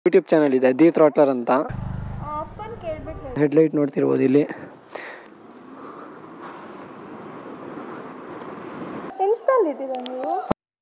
YouTube channel ಇದೆ the ಥ್ರಾಟ್ಲರ್ ಅಂತ ಅಪ್ಪನ ಕೇಳ್ಬಿಟ್ಟು ಹೇಳಿ ಹೆಡ್ಲೈಟ್ ನೋಡ್ತಿರ್ಬೋದು ಇಲ್ಲಿ ಇನ್ಸ್ಟಾಲ್ ಇದ್ದೀರಾ ನೀವು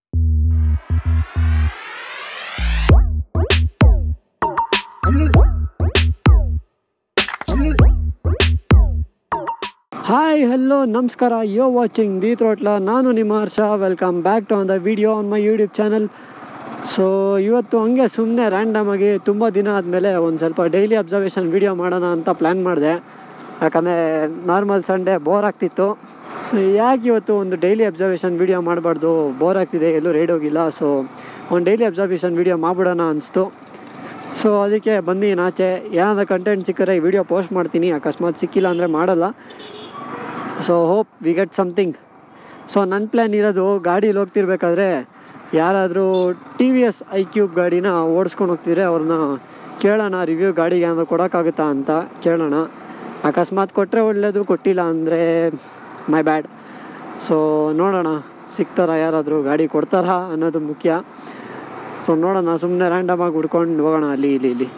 ಹಾಯ್ ಹಲೋ ನಮಸ್ಕಾರ ಯೋ ವಾಚಿಂಗ್ ದಿ ಥ್ರೋಟ್ಲ ನಾನು ನಿಮ್ಮ Harsha welcome back to on the video on my YouTube channel so ಇವತ್ತು ಹಂಗೆ ಸುಮ್ಮನೆ ರ್ಯಾಂಡಮ್ ಆಗಿ ತುಂಬ ದಿನ ಆದಮೇಲೆ ಒಂದು ಸ್ವಲ್ಪ ಡೈಲಿ ಅಬ್ಸರ್ವೇಷನ್ ವಿಡಿಯೋ ಮಾಡೋಣ ಅಂತ ಪ್ಲ್ಯಾನ್ ಮಾಡಿದೆ ಯಾಕಂದರೆ ನಾರ್ಮಲ್ ಸಂಡೇ ಬೋರ್ ಆಗ್ತಿತ್ತು ಸೊ ಯಾಕೆ ಇವತ್ತು ಒಂದು ಡೈಲಿ ಅಬ್ಸರ್ವೇಷನ್ ವಿಡಿಯೋ ಮಾಡಬಾರ್ದು ಬೋರ್ ಆಗ್ತಿದೆ ಎಲ್ಲೂ ರೇಡ್ ಹೋಗಿಲ್ಲ ಸೊ ಒಂದು ಡೈಲಿ ಅಬ್ಸರ್ವೇಷನ್ ವಿಡಿಯೋ ಮಾಡ್ಬಿಡೋಣ ಅನಿಸ್ತು ಸೊ ಅದಕ್ಕೆ ಬಂದೀನಿ ಆಚೆ ಏನಾದ್ರು ಕಂಟೆಂಟ್ ಸಿಕ್ಕರೆ ಈ ವಿಡಿಯೋ ಪೋಸ್ಟ್ ಮಾಡ್ತೀನಿ ಅಕಸ್ಮಾತ್ ಸಿಕ್ಕಿಲ್ಲ ಅಂದರೆ ಮಾಡಲ್ಲ so hope we get something so ನನ್ನ ಪ್ಲ್ಯಾನ್ ಇರೋದು ಗಾಡೀಲಿ ಹೋಗ್ತಿರ್ಬೇಕಾದ್ರೆ ಯಾರಾದರೂ T V S iQube ಗಾಡಿನ ಓಡಿಸ್ಕೊಂಡು ಹೋಗ್ತಿದ್ರೆ ಅವ್ರನ್ನ ಕೇಳೋಣ ರಿವ್ಯೂ ಗಾಡಿಗೆ ಏನಾದ್ರು ಕೊಡೋಕ್ಕಾಗುತ್ತಾ ಅಂತ ಕೇಳೋಣ ಅಕಸ್ಮಾತ್ ಕೊಟ್ಟರೆ ಒಳ್ಳೆಯದು ಕೊಟ್ಟಿಲ್ಲ ಅಂದರೆ ಮೈ ಬ್ಯಾಡ್ ಸೊ ನೋಡೋಣ ಸಿಗ್ತಾರಾ ಯಾರಾದರೂ ಗಾಡಿ ಕೊಡ್ತಾರಾ ಅನ್ನೋದು ಮುಖ್ಯ ಸೊ ನೋಡೋಣ ಸುಮ್ಮನೆ ರ್ಯಾಂಡಮಾಗಿ ಹುಡ್ಕೊಂಡು ಹೋಗೋಣ ಅಲ್ಲಿ ಇಲ್ಲಿ ಇಲ್ಲಿ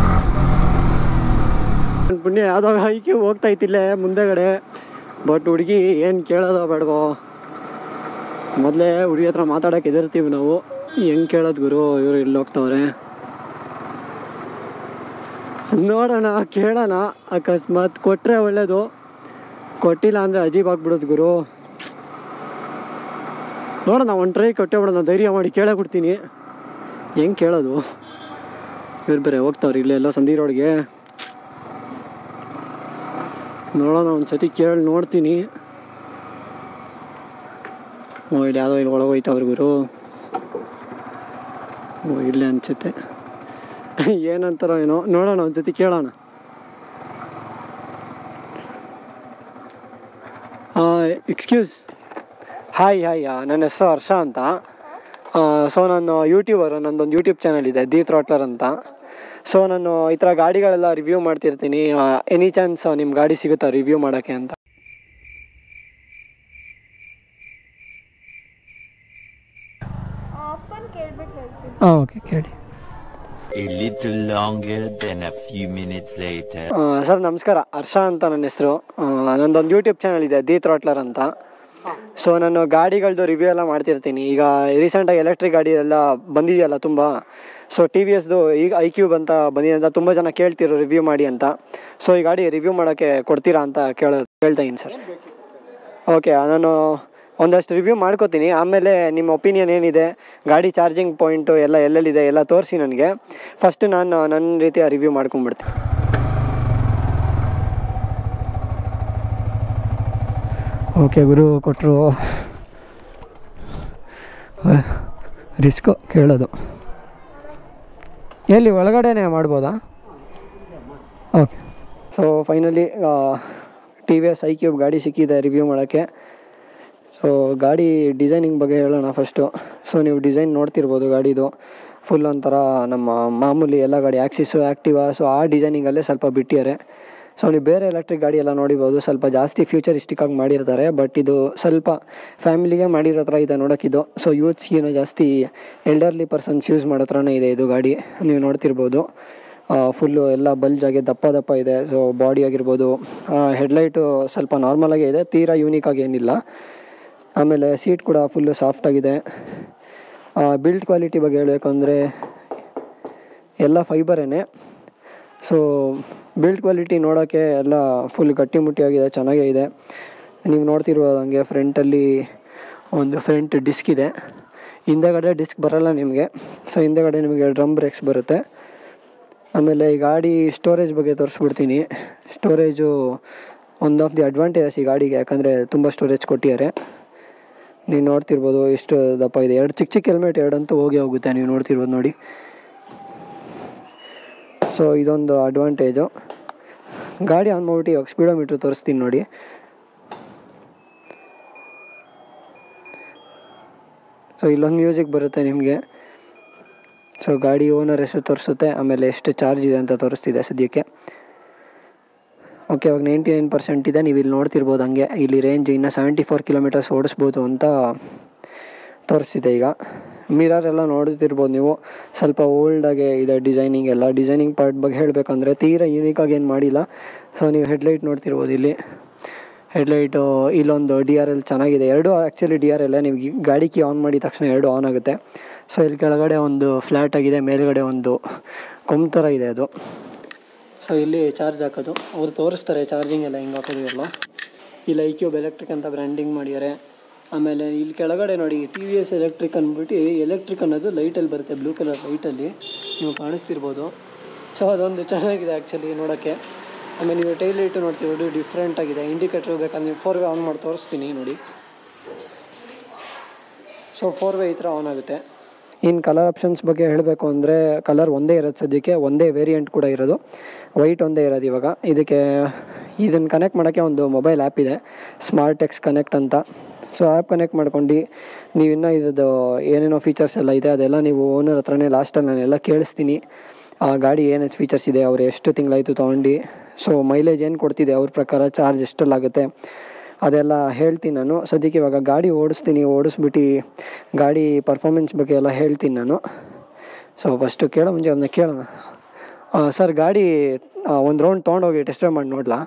ನನ್ ಪುಣ್ಯ ಯಾವುದೋ ಹೈಕಿ ಹೋಗ್ತಾ ಇತ್ತಿಲ್ಲೇ ಮುಂದೆಗಡೆ ಬಟ್ ಹುಡುಗಿ ಏನು ಕೇಳೋದೋ ಬೇಡವೋ ಮೊದಲೇ ಹುಡುಗಿ ಹತ್ರ ಮಾತಾಡೋಕೆ ಎದಿರ್ತೀವಿ ನಾವು ಹೆಂಗೆ ಕೇಳೋದು ಗುರು ಇವರು ಇಲ್ಲಿ ಹೋಗ್ತವ್ರೆ ನೋಡೋಣ ಕೇಳೋಣ ಅಕಸ್ಮಾತ್ ಕೊಟ್ಟರೆ ಒಳ್ಳೇದು ಕೊಟ್ಟಿಲ್ಲ ಅಂದರೆ ಅಜೀಬ್ ಆಗ್ಬಿಡೋದು ಗುರು ನೋಡೋಣ ಒಂದು ಟ್ರೈ ಕೊಟ್ಟೆ ಬಿಡೋಣ ಧೈರ್ಯ ಮಾಡಿ ಕೇಳೇ ಬಿಡ್ತೀನಿ ಹೆಂಗೆ ಕೇಳೋದು ಇವ್ರು ಬೇರೆ ಹೋಗ್ತಾವ್ರಿ ಇಲ್ಲೇ ಎಲ್ಲೋ ಸಂಧಿ ರೋಡ್ಗೆ ನೋಡೋಣ ಒಂದು ಸತಿ ಕೇಳಿ ನೋಡ್ತೀನಿ ಓ ಇಲ್ಲಿ ಯಾವುದೋ ಇಲ್ಲಿ ಒಳಗೆ ಹೋಯ್ತವ್ರಿ ಗುರು ಓ ಇಲ್ಲೇ ಅನ್ಸುತ್ತೆ ಏನಂತಾರೋ ಏನೋ ನೋಡೋಣ ಒಂದು ಸತಿ ಕೇಳೋಣ ಎಕ್ಸ್ಕ್ಯೂಸ್ ಹಾಯ್ ಹಾಯ್ ನನ್ನ ಹೆಸರು ಹರ್ಷ ಅಂತ ಸೊ ನಾನು ಯೂಟ್ಯೂಬರ್ ನನ್ನದೊಂದು ಯೂಟ್ಯೂಬ್ ಚಾನಲ್ ಇದೆ ದಿ ಥ್ರಾಟ್ಲರ್ ಅಂತ ಸೊ ನಾನು ಈ ಥರ ಗಾಡಿಗಳೆಲ್ಲ ರಿವ್ಯೂ ಮಾಡ್ತಿರ್ತೀನಿ ಎನಿ ಚಾನ್ಸ್ ನಿಮ್ಮ ಗಾಡಿ ಸಿಗುತ್ತಾ ರಿವ್ಯೂ ಮಾಡೋಕ್ಕೆ ಅಂತ ಅಪ್ಪನ ಕೇಳ್ಬಿಟ್ಟು ಹೇಳ್ತೀನಿ ಹಾಂ ಓಕೆ ಕೇಳಿ A little longer than a few minutes later. Sir ನಮಸ್ಕಾರ ಹರ್ಷ ಅಂತ ನನ್ನ ಹೆಸರು ನನ್ನದೊಂದು ಯೂಟ್ಯೂಬ್ ಚಾನಲ್ ಇದೆ ದಿ ಥ್ರಾಟ್ಲರ್ ಅಂತ ಸೊ ನಾನು ಗಾಡಿಗಳದ್ದು ರಿವ್ಯೂ ಎಲ್ಲ ಮಾಡ್ತಿರ್ತೀನಿ ಈಗ ರೀಸೆಂಟಾಗಿ ಎಲೆಕ್ಟ್ರಿಕ್ ಗಾಡಿ ಎಲ್ಲ ಬಂದಿದೆಯಲ್ಲ ತುಂಬ ಸೊ ಟಿ ವಿ ಎಸ್ದು ಈಗ ಐ ಕ್ಯೂಬ್ ಅಂತ ಬಂದಿದೆ ಅಂತ ತುಂಬ ಜನ ಕೇಳ್ತಿರೋ ರಿವ್ಯೂ ಮಾಡಿ ಅಂತ ಸೊ ಈ ಗಾಡಿ ರಿವ್ಯೂ ಮಾಡೋಕ್ಕೆ ಕೊಡ್ತೀರಾ ಅಂತ ಕೇಳ ಕೇಳ್ತಾ ಇದ್ದೀನಿ ಸರ್ ಓಕೆ ನಾನು ಒಂದಷ್ಟು ರಿವ್ಯೂ ಮಾಡ್ಕೋತೀನಿ ಆಮೇಲೆ ನಿಮ್ಮ ಒಪಿನಿಯನ್ ಏನಿದೆ ಗಾಡಿ ಚಾರ್ಜಿಂಗ್ ಪಾಯಿಂಟು ಎಲ್ಲ ಎಲ್ಲೆಲ್ಲಿದೆ ಎಲ್ಲ ತೋರಿಸಿ ನನಗೆ ಫಸ್ಟ್ ನಾನು ನನ್ನ ರೀತಿಯ ರಿವ್ಯೂ ಮಾಡ್ಕೊಂಬಿಡ್ತೀನಿ ಓಕೆ ಗುರು ಕೊಟ್ಟರು ರಿಸ್ಕು ಕೇಳೋದು ಎಲ್ಲಿ ಒಳಗಡೆನೇ ಮಾಡ್ಬೋದಾ okay so finally T V S iQube ಗಾಡಿ ಸಿಕ್ಕಿದೆ ರಿವ್ಯೂ ಮಾಡೋಕ್ಕೆ ಸೊ ಗಾಡಿ ಡಿಸೈನಿಂಗ್ ಬಗ್ಗೆ ಹೇಳೋಣ ಫಸ್ಟು ಸೊ ನೀವು ಡಿಸೈನ್ ನೋಡ್ತಿರ್ಬೋದು ಗಾಡಿದು ಫುಲ್ ಒಂಥರ ನಮ್ಮ ಮಾಮೂಲಿ ಎಲ್ಲ ಗಾಡಿ ಆ್ಯಕ್ಸಿಸು ಆ್ಯಕ್ಟಿವಾ ಸೊ ಆ ಡಿಸೈನಿಂಗಲ್ಲೇ ಸ್ವಲ್ಪ ಬಿಟ್ಟಿದ್ದಾರೆ ಸೊ ನೀವು ಬೇರೆ ಎಲೆಕ್ಟ್ರಿಕ್ ಗಾಡಿ ಎಲ್ಲ ನೋಡಿಬೋದು ಸ್ವಲ್ಪ ಜಾಸ್ತಿ ಫ್ಯೂಚರಿಸ್ಟಿಕ್ ಆಗಿ ಮಾಡಿರ್ತಾರೆ ಬಟ್ ಇದು ಸ್ವಲ್ಪ ಫ್ಯಾಮಿಲಿಗೆ ಮಾಡಿರೋ ಥರ ಇದೆ ನೋಡೋಕ್ಕಿದು ಸೊ ಯೂತ್ಸ್ಗಿನ ಜಾಸ್ತಿ ಎಲ್ಡರ್ಲಿ ಪರ್ಸನ್ಸ್ ಯೂಸ್ ಮಾಡೋ ಥರನೇ ಇದೆ ಇದು ಗಾಡಿ ನೀವು ನೋಡ್ತಿರ್ಬೋದು ಫುಲ್ಲು ಎಲ್ಲ ಬಲ್ಜಾಗಿ ದಪ್ಪ ದಪ್ಪ ಇದೆ ಸೊ ಬಾಡಿ ಆಗಿರ್ಬೋದು ಹೆಡ್ಲೈಟು ಸ್ವಲ್ಪ ನಾರ್ಮಲಾಗೇ ಇದೆ ತೀರಾ ಯೂನಿಕ್ ಆಗಿ ಏನಿಲ್ಲ ಆಮೇಲೆ ಸೀಟ್ ಕೂಡ ಫುಲ್ಲು ಸಾಫ್ಟಾಗಿದೆ ಬಿಲ್ಡ್ ಕ್ವಾಲಿಟಿ ಬಗ್ಗೆ ಹೇಳಬೇಕು ಅಂದರೆ ಎಲ್ಲ ಫೈಬರೇನೆ ಸೊ ಬಿಲ್ಡ್ ಕ್ವಾಲಿಟಿ ನೋಡೋಕ್ಕೆ ಎಲ್ಲ ಫುಲ್ ಗಟ್ಟಿಮುಟ್ಟಿಯಾಗಿದೆ ಚೆನ್ನಾಗೇ ಇದೆ ನೀವು ನೋಡ್ತಿರ್ಬೋದು ಹಂಗೆ ಫ್ರಂಟಲ್ಲಿ ಒಂದು ಫ್ರಂಟ್ ಡಿಸ್ಕ್ ಇದೆ ಹಿಂದೆಗಡೆ ಡಿಸ್ಕ್ ಬರಲ್ಲ ನಿಮಗೆ ಸೊ ಹಿಂದೆಗಡೆ ನಿಮಗೆ ಡ್ರಮ್ ಬ್ರೇಕ್ಸ್ ಬರುತ್ತೆ ಆಮೇಲೆ ಈ ಗಾಡಿ ಸ್ಟೋರೇಜ್ ಬಗ್ಗೆ ತೋರಿಸ್ಬಿಡ್ತೀನಿ ಸ್ಟೋರೇಜು ಒಂದು ಆಫ್ ದಿ ಅಡ್ವಾಂಟೇಜಸ್ ಈ ಗಾಡಿಗೆ ಯಾಕಂದರೆ ತುಂಬ ಸ್ಟೋರೇಜ್ ಕೊಟ್ಟಿದ್ದಾರೆ ನೀವು ನೋಡ್ತಿರ್ಬೋದು ಎಷ್ಟು ದಪ್ಪ ಇದೆ ಎರಡು ಚಿಕ್ಕ ಚಿಕ್ಕ ಹೆಲ್ಮೆಟ್ ಎರಡಂತೂ ಹೋಗಿ ಹೋಗುತ್ತೆ ನೀವು ನೋಡ್ತಿರ್ಬೋದು ನೋಡಿ ಸೊ ಇದೊಂದು ಅಡ್ವಾಂಟೇಜು ಗಾಡಿ ಆನ್ ಮಾಡ್ಬಿಟ್ಟು ಇವಾಗ ಸ್ಪೀಡೋಮೀಟ್ರ್ ತೋರಿಸ್ತೀನಿ ನೋಡಿ ಸೊ ಇಲ್ಲೊಂದು ಮ್ಯೂಸಿಕ್ ಬರುತ್ತೆ ನಿಮಗೆ ಸೊ ಗಾಡಿ ಓನರ್ ಹೆಸರು ತೋರಿಸುತ್ತೆ ಆಮೇಲೆ ಎಷ್ಟು ಚಾರ್ಜ್ ಇದೆ ಅಂತ ತೋರಿಸ್ತಿದೆ ಸದ್ಯಕ್ಕೆ ಓಕೆ ಇವಾಗ ನೈಂಟಿ ನೈನ್ ಪರ್ಸೆಂಟ್ ಇದೆ ನೀವು ಇಲ್ಲಿ ನೋಡ್ತಿರ್ಬೋದು ಹಂಗೆ ಇಲ್ಲಿ ರೇಂಜ್ ಇನ್ನು ಸೆವೆಂಟಿ ಫೋರ್ ಕಿಲೋಮೀಟರ್ಸ್ ಓಡಿಸ್ಬೋದು ಅಂತ ತೋರಿಸ್ತಿದೆ ಈಗ ಮಿರರ್ ಎಲ್ಲ ನೋಡ್ತಿರ್ಬೋದು ನೀವು ಸ್ವಲ್ಪ ಓಲ್ಡಾಗೆ ಇದೆ ಡಿಸೈನಿಂಗ್ ಎಲ್ಲ ಡಿಸೈನಿಂಗ್ ಪಾರ್ಟ್ ಬಗ್ಗೆ ಹೇಳಬೇಕಂದ್ರೆ ತೀರಾ ಯೂನಿಕಾಗಿ ಏನು ಮಾಡಿಲ್ಲ ಸೊ ನೀವು ಹೆಡ್ಲೈಟ್ ನೋಡ್ತಿರ್ಬೋದು ಇಲ್ಲಿ ಹೆಡ್ಲೈಟು ಇಲ್ಲೊಂದು ಡಿ ಆರ್ ಎಲ್ ಚೆನ್ನಾಗಿದೆ ಎರಡು ಆ್ಯಕ್ಚುಲಿ ಡಿ ಆರ್ ಎಲ್ ನೀವು ಈ ಗಾಡಿ ಕೀ ಆನ್ ಮಾಡಿದ ತಕ್ಷಣ ಎರಡು ಆನ್ ಆಗುತ್ತೆ ಸೊ ಇಲ್ಲಿ ಕೆಳಗಡೆ ಒಂದು ಫ್ಲ್ಯಾಟ್ ಆಗಿದೆ ಮೇಲ್ಗಡೆ ಒಂದು ಕೊಂಬ್ ಥರ ಇದೆ ಅದು ಸೊ ಇಲ್ಲಿ ಚಾರ್ಜ್ ಹಾಕೋದು ಅವ್ರು ತೋರಿಸ್ತಾರೆ ಚಾರ್ಜಿಂಗ್ ಎಲ್ಲ ಹೆಂಗೆ ಹಾಕೋದು ಎಲ್ಲ ಇಲ್ಲಿ ಐ ಕ್ಯೂಬ್ ಎಲೆಕ್ಟ್ರಿಕ್ ಅಂತ ಬ್ರ್ಯಾಂಡಿಂಗ್ ಮಾಡಿದ್ದಾರೆ ಆಮೇಲೆ ಇಲ್ಲಿ ಕೆಳಗಡೆ ನೋಡಿ ಟಿ ವಿ ಎಸ್ ಎಲೆಕ್ಟ್ರಿಕ್ ಅಂದ್ಬಿಟ್ಟು ಎಲೆಕ್ಟ್ರಿಕ್ ಅನ್ನೋದು ಲೈಟಲ್ಲಿ ಬರುತ್ತೆ ಬ್ಲೂ ಕಲರ್ ಲೈಟಲ್ಲಿ ನೀವು ಕಾಣಿಸ್ತಿರ್ಬೋದು ಸೊ ಅದೊಂದು ಚೆನ್ನಾಗಿದೆ ಆ್ಯಕ್ಚುಲಿ ನೋಡೋಕ್ಕೆ ಆಮೇಲೆ ನೀವು ಟೈಲ್ ಲೈಟು ನೋಡ್ತೀವಿ ಡಿಫ್ರೆಂಟ್ ಆಗಿದೆ ಇಂಡಿಕೇಟ್ರ್ ಬೇಕಂದ್ರೆ ನೀವು ಫೋರ್ ವೇ ಆನ್ ಮಾಡಿ ತೋರಿಸ್ತೀನಿ ನೋಡಿ ಸೊ ಫೋರ್ ವೇ ಈ ಥರ ಆನ್ ಆಗುತ್ತೆ ಇನ್ನು ಕಲರ್ ಆಪ್ಷನ್ಸ್ ಬಗ್ಗೆ ಹೇಳಬೇಕು ಅಂದರೆ ಕಲರ್ ಒಂದೇ ಇರೋದು ಸದ್ಯಕ್ಕೆ ಒಂದೇ ವೇರಿಯಂಟ್ ಕೂಡ ಇರೋದು ವೈಟ್ ಒಂದೇ ಇರೋದು ಇವಾಗ ಇದಕ್ಕೆ ಇದನ್ನು ಕನೆಕ್ಟ್ ಮಾಡೋಕ್ಕೆ ಒಂದು ಮೊಬೈಲ್ ಆ್ಯಪ್ ಇದೆ ಸ್ಮಾರ್ಟ್ ಎಕ್ಸ್ ಕನೆಕ್ಟ್ ಅಂತ ಸೊ ಆ್ಯಪ್ ಕನೆಕ್ಟ್ ಮಾಡ್ಕೊಂಡು ನೀವು ಇನ್ನೂ ಇದ್ರದ್ದು ಏನೇನೋ ಫೀಚರ್ಸ್ ಎಲ್ಲ ಇದೆ ಅದೆಲ್ಲ ನೀವು ಓನರ್ ಹತ್ರನೇ ಲಾಸ್ಟಲ್ಲಿ ನಾನೆಲ್ಲ ಕೇಳಿಸ್ತೀನಿ ಆ ಗಾಡಿ ಏನೇನು ಫೀಚರ್ಸ್ ಇದೆ ಅವ್ರು ಎಷ್ಟು ತಿಂಗಳಾಯಿತು ತೊಗೊಂಡು ಸೊ ಮೈಲೇಜ್ ಏನು ಕೊಡ್ತಿದೆ ಅವ್ರ ಪ್ರಕಾರ ಚಾರ್ಜ್ ಎಷ್ಟಲ್ಲಾಗುತ್ತೆ ಅದೆಲ್ಲ ಹೇಳ್ತೀನಿ ನಾನು ಸದ್ಯಕ್ಕೆ ಇವಾಗ ಗಾಡಿ ಓಡಿಸ್ತೀನಿ ಓಡಿಸ್ಬಿಟ್ಟು ಗಾಡಿ ಪರ್ಫಾಮೆನ್ಸ್ ಬಗ್ಗೆ ಎಲ್ಲ ಹೇಳ್ತೀನಿ ನಾನು ಸೊ ಫಸ್ಟು ಕೇಳೋ ಮುಂಚೆ ಅದನ್ನ ಕೇಳೋಣ ಸರ್ ಗಾಡಿ ಒಂದು ರೌಂಡ್ ತೊಗೊಂಡೋಗಿ ಟೆಸ್ಟ್ ಡ್ರೈವ್ ಮಾಡಿ ನೋಡ್ಲಾ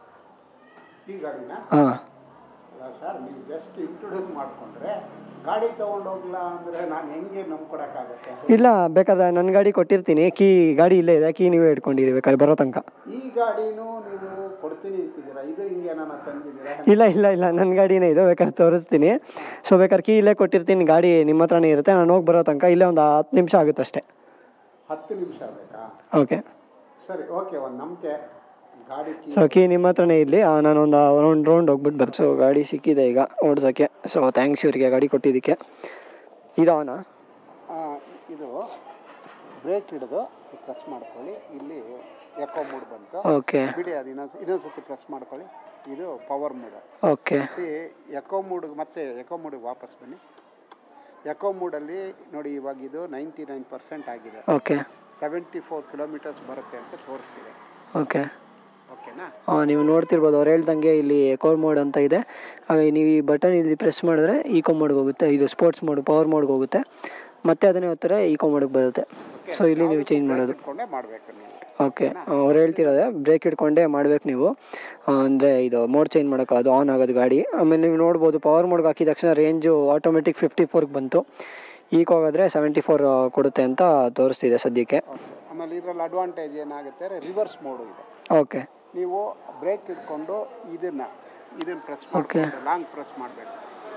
ಈ ಗಾಡಿನ ಹಾಂ ಸರ್ ನೀವು ಜಸ್ಟ್ ಇಂಟ್ರೊಡ್ಯೂಸ್ ಮಾಡಿಕೊಂಡ್ರೆ ಗಾಡಿ ತೊಗೊಂಡೋಗ್ಲ ಅಂದರೆ ನಾನು ಹೆಂಗೆ ನಂಬ್ಕೊಡೋಕ್ಕಾಗತ್ತೆ ಇಲ್ಲ ಬೇಕಾದ್ರೆ ನನ್ನ ಗಾಡಿ ಕೊಟ್ಟಿರ್ತೀನಿ ಕೀ ಗಾಡಿ ಇಲ್ಲೇ ಇದೆ ಕೀ ನೀವೇ ಇಟ್ಕೊಂಡಿರಿ ಬೇಕಾದ್ರೆ ಬರೋ ತನಕ ಈ ಗಾಡಿನೂ ನೀವು ಕೊಡ್ತೀನಿ ಅಂತಿದ್ದೀರಾ ಇದು ಹಿಂಗೆ ನಾನು ತಂದಿದ್ದೀರಾ ಇಲ್ಲ ಇಲ್ಲ ಇಲ್ಲ ನನ್ನ ಗಾಡಿನೇ ಇದು ಬೇಕಾದ್ರೆ ತೋರಿಸ್ತೀನಿ ಸೊ ಬೇಕಾದ್ರೆ ಕೀ ಇಲ್ಲೇ ಕೊಟ್ಟಿರ್ತೀನಿ ಗಾಡಿ ನಿಮ್ಮ ಹತ್ರನೇ ಇರುತ್ತೆ ನಾನು ಹೋಗಿ ಬರೋ ತನಕ ಇಲ್ಲೇ ಒಂದು ಹತ್ತು ನಿಮಿಷ ಆಗುತ್ತೆ ಅಷ್ಟೇ ಹತ್ತು ನಿಮಿಷ ಬೇಕಾ ಓಕೆ ಸರಿ ಓಕೆ ಒಂದು ನಂಬಿಕೆ ಗಾಡಿ ಕೀ ಸೊ ಕೀ ನಿಮ್ಮ ಹತ್ರನೇ ಇರಲಿ ನಾನು ಒಂದು ರೌಂಡ್ ರೌಂಡ್ ಹೋಗ್ಬಿಟ್ಟು ಬರ್ತೀನಿ ಸೊ ಗಾಡಿ ಸಿಕ್ಕಿದೆ ಈಗ ಓಡ್ಸೋಕ್ಕೆ ಸೊ ಥ್ಯಾಂಕ್ಸ್ ಇವರಿಗೆ ಗಾಡಿ ಕೊಟ್ಟಿದ್ದಕ್ಕೆ ಇದವನಾ ಆ, ಇದು ಬ್ರೇಕ್ ಹಿಡಿದು ಪ್ರೆಸ್ ಮಾಡ್ಕೊಳ್ಳಿ ಇಲ್ಲಿ ಎಕೋ ಮೂಡ್ ಬಂತು ಓಕೆ ಬಿಡಿ ಅದು ಇನ್ನೊಂದು ಇನ್ನೊಂದ್ಸತಿ ಪ್ರೆಸ್ ಮಾಡ್ಕೊಳ್ಳಿ ಇದು ಪವರ್ ಮೂಡ್ ಓಕೆ ಎಕೋ ಮೂಡ್ಗೆ ಮತ್ತೆ ಎಕೋ ಮೂಡಿಗೆ ವಾಪಸ್ ಬನ್ನಿ ಎಕೋ ಮೂಡಲ್ಲಿ ನೋಡಿ ಇವಾಗ ಇದು ನೈಂಟಿ ನೈನ್ ಪರ್ಸೆಂಟ್ ಆಗಿದೆ ಓಕೆ ಸೆವೆಂಟಿ ಫೋರ್ ಕಿಲೋಮೀಟರ್ಸ್ ಬರುತ್ತೆ ಅಂತ ತೋರಿಸ್ತಿದೆ ಓಕೆ ಓಕೆನಾ ನೀವು ನೋಡ್ತಿರ್ಬೋದು ಅವ್ರು ಹೇಳ್ದಂಗೆ ಇಲ್ಲಿ ಎಕೋ ಮೋಡ್ ಅಂತ ಇದೆ ಹಾಗೆ ನೀವು ಈ ಬಟನ್ ಇಲ್ಲಿ ಪ್ರೆಸ್ ಮಾಡಿದ್ರೆ ಈಕೋ ಮೋಡ್ಗೆ ಹೋಗುತ್ತೆ ಇದು ಸ್ಪೋರ್ಟ್ಸ್ ಮೋಡ್ ಪವರ್ ಮೋಡ್ಗೆ ಹೋಗುತ್ತೆ ಮತ್ತೆ ಅದನ್ನೇ ಒತ್ತಾರೆ ಈಕೋ ಮೋಡ್ಗೆ ಬರುತ್ತೆ ಸೊ ಇಲ್ಲಿ ನೀವು ಚೇಂಜ್ ಮಾಡೋದು ಇಟ್ಕೊಂಡೇ ಮಾಡಬೇಕು ನೀವು ಓಕೆ ಅವ್ರು ಹೇಳ್ತಿರೋದೆ ಬ್ರೇಕ್ ಹಿಡ್ಕೊಂಡೇ ಮಾಡ್ಬೇಕು ನೀವು ಅಂದರೆ ಇದು ಮೋಡ್ ಚೇಂಜ್ ಮಾಡೋಕೆ ಅದು ಆನ್ ಆಗೋದು ಗಾಡಿ ಆಮೇಲೆ ನೀವು ನೋಡ್ಬೋದು ಪವರ್ ಮೋಡ್ಗೆ ಹಾಕಿದ ತಕ್ಷಣ ರೇಂಜು ಆಟೋಮೆಟಿಕ್ ಫಿಫ್ಟಿ ಫೋರ್ಗೆ ಬಂತು ಈಗ ಹೋಗಿದ್ರೆ ಸೆವೆಂಟಿ ಫೋರ್ ಕೊಡುತ್ತೆ ಅಂತ ತೋರಿಸ್ತಿದೆ ಸದ್ಯಕ್ಕೆ ಆಮೇಲೆ ಇದರಲ್ಲಿ ಅಡ್ವಾಂಟೇಜ್ ಏನಾಗುತ್ತೆ ರಿವರ್ಸ್ ಮೋಡು ಇದೆ ಓಕೆ ನೀವು ಬ್ರೇಕ್ ಇಟ್ಕೊಂಡು ಇದನ್ನ ಇದನ್ನ ಪ್ರೆಸ್ Okay. ಮಾಡಿ ಲಾಂಗ್ ಪ್ರೆಸ್ ಮಾಡಬೇಕು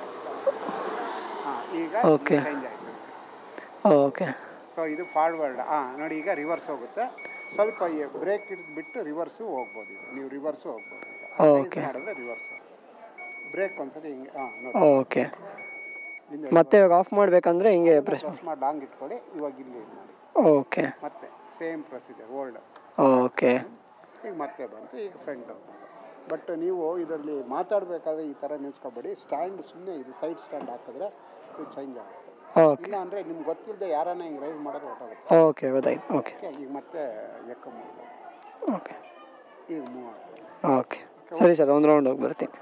ಹಾಂ ಈಗ Okay. ಚೇಂಜ್ ಆಯಿತು ಓಕೆ ಸೊ ಇದು ಫಾರ್ವರ್ಡ್ ಹಾಂ ನೋಡಿ ಈಗ ರಿವರ್ಸ್ ಹೋಗುತ್ತೆ ಸ್ವಲ್ಪ ಬ್ರೇಕ್ ಹಿಡಿದು ಬಿಟ್ಟು ರಿವರ್ಸು ಹೋಗ್ಬೋದು ಇದು ನೀವು ರಿವರ್ಸು ಹೋಗ್ಬೋದು ಈಗ Okay. Raise ಮಾಡಿದ್ರೆ ರಿವರ್ಸು ಬ್ರೇಕ್ ಒಂದ್ಸತಿ ಹಿಂಗೆ ಹಾಂ ನೋಡಿ ಓಕೆ ಹಿಂದೆ ಮತ್ತೆ ಇವಾಗ ಆಫ್ ಮಾಡಬೇಕಂದ್ರೆ ಹಿಂಗೆ ಪ್ರೆಸ್ ಪ್ರೆಸ್ ಮಾಡಿ ಲಾಂಗ್ ಇಟ್ಕೊಳ್ಳಿ ಇವಾಗ ಇಲ್ಲಿ ಇದು ಮಾಡಿ ಓಕೆ ಮತ್ತೆ ಸೇಮ್ ಪ್ರೊಸೀಜರ್ ಓಲ್ಡ್ ಓಕೆ ಈಗ ಮತ್ತೆ ಬಂತು ಈಗ ಫ್ರಂಟ್ ಬಟ್ ನೀವು ಇದರಲ್ಲಿ ಮಾತಾಡಬೇಕಾದ್ರೆ ಈ ಥರ ನಿಲ್ಸ್ಕೊಬೇಡಿ ಸ್ಟ್ಯಾಂಡ್ ಸುಮ್ಮನೆ ಇದು ಸೈಡ್ ಸ್ಟ್ಯಾಂಡ್ ಹಾಕಿದ್ರೆ ಇದು ಚೇಂಜ್ ಆಗುತ್ತೆ ಓಕೆ ಇಲ್ಲ ಅಂದರೆ ನಿಮ್ಗೆ ಗೊತ್ತಿಲ್ಲದೆ ಯಾರನ್ನ ಹಿಂಗೆ ರೈಸ್ ಮಾಡೋದು ಹೊಟ್ಟೋಗುತ್ತೆ ಓಕೆ ಗೊತ್ತಾಯ್ತು ಓಕೆ ಓಕೆ ಈಗ ಮತ್ತೆ ಎಕ್ಕ ಮೂವ್ ಓಕೆ ಈಗ ಮೂವ್ ಆಗ್ತದೆ ಓಕೆ ಸರಿ ಸರ್ ಒಂದು ರೌಂಡ್ ಹೋಗಿ ಬರ್ತೀನಿ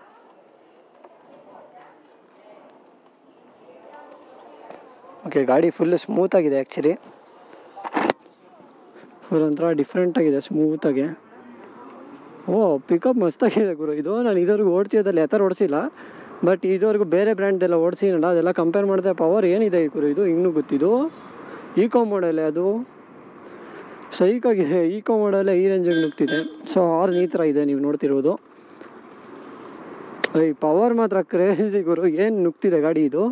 ಓಕೆ ಗಾಡಿ ಫುಲ್ ಸ್ಮೂತಾಗಿದೆ ಆ್ಯಕ್ಚುಲಿ ಫುಲ್ ಒಂಥರ ಡಿಫ್ರೆಂಟಾಗಿದೆ ಸ್ಮೂತಾಗಿ ಓ ಪಿಕಪ್ ಮಸ್ತಾಗಿದೆ ಗುರು ಇದು ನಾನು ಇದುವರೆಗೂ ಓಡ್ತಿದ್ದಲ್ಲ ಎತ್ತರ ಓಡಿಸಿಲ್ಲ ಬಟ್ ಇದುವರೆಗೂ ಬೇರೆ ಬ್ರ್ಯಾಂಡ್ದೆಲ್ಲ ಓಡಿಸಿನಲ್ಲ ಅದೆಲ್ಲ ಕಂಪೇರ್ ಮಾಡಿದೆ ಪವರ್ ಏನಿದೆ ಗುರು ಇದು ಇನ್ನೂ ಗೊತ್ತಿದು ಈಕೋ ಮಾಡಲ್ಲೇ ಅದು ಸೈಕಾಗಿದೆ ಈಕೋ ಮಾಡಲ್ಲೇ ಈ ರೇಂಜಿಗೆ ನುಗ್ತಿದೆ ಸೊ ಆರ್ನ್ ಈ ಥರ ಇದೆ ನೀವು ನೋಡ್ತಿರೋದು ಈ ಪವರ್ ಮಾತ್ರ ಕ್ರೇಜಿ ಗುರು ಏನು ನುಗ್ತಿದೆ ಗಾಡಿ ಇದು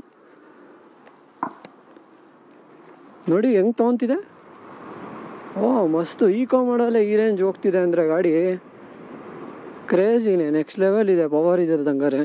ನೋಡಿ ಹೆಂಗೆ ತೊಗೊತಿದೆ ಓ ಮಸ್ತು ಈಕೋ ಮಾಡಲ್ಲೇ ಈ ರೇಂಜ್ ಹೋಗ್ತಿದೆ ಅಂದರೆ ಗಾಡಿ ಕ್ರೇಜಿನೇ ನೆಕ್ಸ್ಟ್ ಲೆವೆಲ್ ಇದೆ ಪವರ್ ಇದೆ ಹಂಗಾರೆ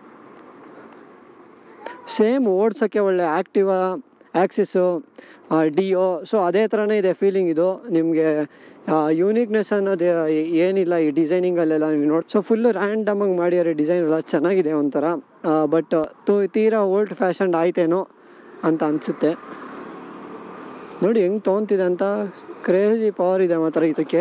ಸೇಮ್ ಓಡ್ಸೋಕ್ಕೆ ಒಳ್ಳೆ ಆ್ಯಕ್ಟಿವಾ ಆ್ಯಕ್ಸಿಸ್ಸು ಡಿಯೋ ಸೊ ಅದೇ ಥರನೇ ಇದೆ ಫೀಲಿಂಗ್ ಇದು ನಿಮಗೆ ಯೂನಿಕ್ನೆಸ್ ಅನ್ನೋದು ಏನಿಲ್ಲ ಈ ಡಿಸೈನಿಂಗಲ್ಲೆಲ್ಲ ನೀವು ನೋಡಿ ಸೊ ಫುಲ್ಲು ರ್ಯಾಂಡಮಾಗಿ ಮಾಡ್ಯಾರೆ ಡಿಸೈನ್ ಎಲ್ಲ ಚೆನ್ನಾಗಿದೆ ಒಂಥರ ಬಟ್ ತು ತೀರಾ ಓಲ್ಡ್ ಫ್ಯಾಷನ್ಡ್ ಆಯ್ತೇನೋ ಅಂತ ಅನಿಸುತ್ತೆ ನೋಡಿ ಹೆಂಗೆ ತೊಗೊತಿದೆ ಅಂತ ಕ್ರೇಜಿ ಪವರ್ ಇದೆ ಮಾತ್ರ ಇದಕ್ಕೆ